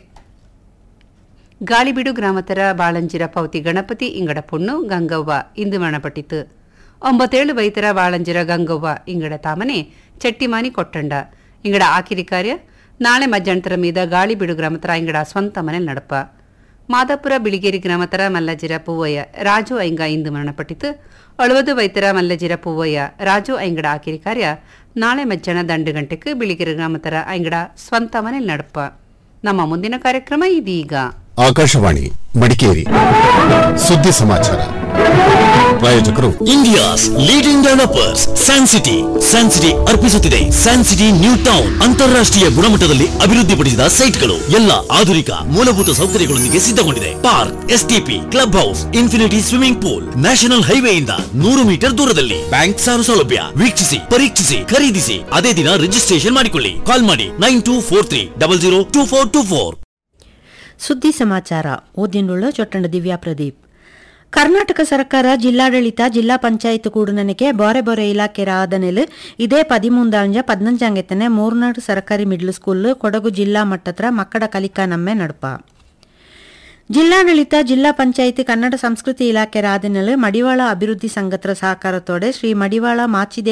B: ಗಾಳಿಬೀಡು ಗ್ರಾಮತರ ಬಾಳಂಜಿರ ಪೌತಿ ಗಣಪತಿ ಇಂಗಡ ಪುಣ್ಣು ಗಂಗವ್ವ ಇಂದು ಮರಣಪಟ್ಟಿತು ಒಂಬತ್ತೇಳು ಬೈತರ ಬಾಳಂಜಿರ ಗಂಗವ್ವ ಇಂಗಡ ತಾಮನೆ ಚಟ್ಟಿಮಾನಿ ಕೊಟ್ಟಂಡ ಇಂಗಡ ಆಕಿರಿ ಕಾರ್ಯ ನಾಳೆ ಮಧ್ಯಾಹ್ನತರ ಮೀದ ಗಾಳಿಬೀಡು ಗ್ರಾಮತರ ಇಂಗಡ ಸ್ವಂತ ಮನೆ ನಡಪ ಮಾದಾಪುರ ಬಿಳಿಗೇರಿ ಗ್ರಾಮತರ ಮಲ್ಲಜಿರ ಪೂವಯ್ಯ ರಾಜು ಐಂಗ ಇಂದು ಮರಣಪಟ್ಟಿತು ಅಳುವದು ವೈತರ ಮಲ್ಲಜಿರ ಪೂವಯ್ಯ ರಾಜು ಐಂಗಡ ಆಕಿರಿ ಕಾರ್ಯ ನಾಳೆ ಮಧ್ಯಾಹ್ನ ದಂಡು ಗಂಟೆಗೆ ಬಿಳಿಗೆರೆ ಗ್ರಾಮತರ ಐಂಗಡ ಸ್ವಂತ ಮನೆ ನಡಪ ನಮ್ಮ ಮುಂದಿನ ಕಾರ್ಯಕ್ರಮ ಇದೀಗ
V: ಆಕಾಶವಾಣಿ ಮಡಿಕೇರಿ ಸುದ್ದಿ ಸಮಾಚಾರ ಪ್ರಾಯೋಜಕರು
U: India's leading developers San City San City ಅರ್ಪಿಸುತ್ತಿದೆ ಸ್ಯಾನ್ ಸಿಟಿ ನ್ಯೂ ಟೌನ್ ಅಂತಾರಾಷ್ಟ್ರೀಯ ಗುಣಮಟ್ಟದಲ್ಲಿ ಅಭಿವೃದ್ಧಿಪಡಿಸಿದ ಸೈಟ್ಗಳು ಎಲ್ಲ ಆಧುನಿಕ ಮೂಲಭೂತ ಸೌಕರ್ಯಗಳೊಂದಿಗೆ ಸಿದ್ಧಗೊಂಡಿದೆ park STP club house infinity swimming pool national ಹೈವೇಯಿಂದ ನೂರು ಮೀಟರ್ ದೂರದಲ್ಲಿ ಬ್ಯಾಂಕ್ ಸಾಲ ಸೌಲಭ್ಯ ವೀಕ್ಷಿಸಿ ಪರೀಕ್ಷಿಸಿ ಖರೀದಿಸಿ ಅದೇ ದಿನ ರಿಜಿಸ್ಟ್ರೇಷನ್ ಮಾಡಿಕೊಳ್ಳಿ ಕಾಲ್ ಮಾಡಿ nine two four three double zero two four two four
C: ಸುದ್ದಿ ಸಮಾಚಾರ ಓದಿನುಳ್ಳ ಚೊಟ್ಟಂಡ ದಿವ್ಯಾ ಪ್ರದೀಪ್
D: ಕರ್ನಾಟಕ ಸರ್ಕಾರ ಜಿಲ್ಲಾಡಳಿತ ಜಿಲ್ಲಾ ಪಂಚಾಯತ್ ಕೂಡುನನಿಗೆ ಬೋರೆ ಬೋರೆ ಇಲಾಖೆ ಆದನೆಲು ಇದೇ ಪದಿಮೂಂದಾಂಜ ಪದ್ನಂಜಾಂಗೆತ್ತನೆ ಮೂರ್ನಾಡು ಸರ್ಕಾರಿ ಮಿಡ್ಲ್ ಸ್ಕೂಲ್ ಕೊಡಗು ಜಿಲ್ಲಾ ಮಟ್ಟತ್ರ ಮಕ್ಕಳ ಕಲಿಕಾ ನಮ್ಮೆ ನಡಪ ಜಿಲ್ಲಾಡಳಿತ ಜಿಲ್ಲಾ ಪಂಚಾಯಿತಿ ಕನ್ನಡ ಸಂಸ್ಕೃತಿ ಇಲಾಖೆ ರಾದಿನಲು ಮಡಿವಾಳ ಅಭಿವೃದ್ಧಿ ಸಂಘತ್ರ ಸಹಕಾರತೋಡೆ ಶ್ರೀ ಮಡಿವಾಳ ಮಾಚಿದೆ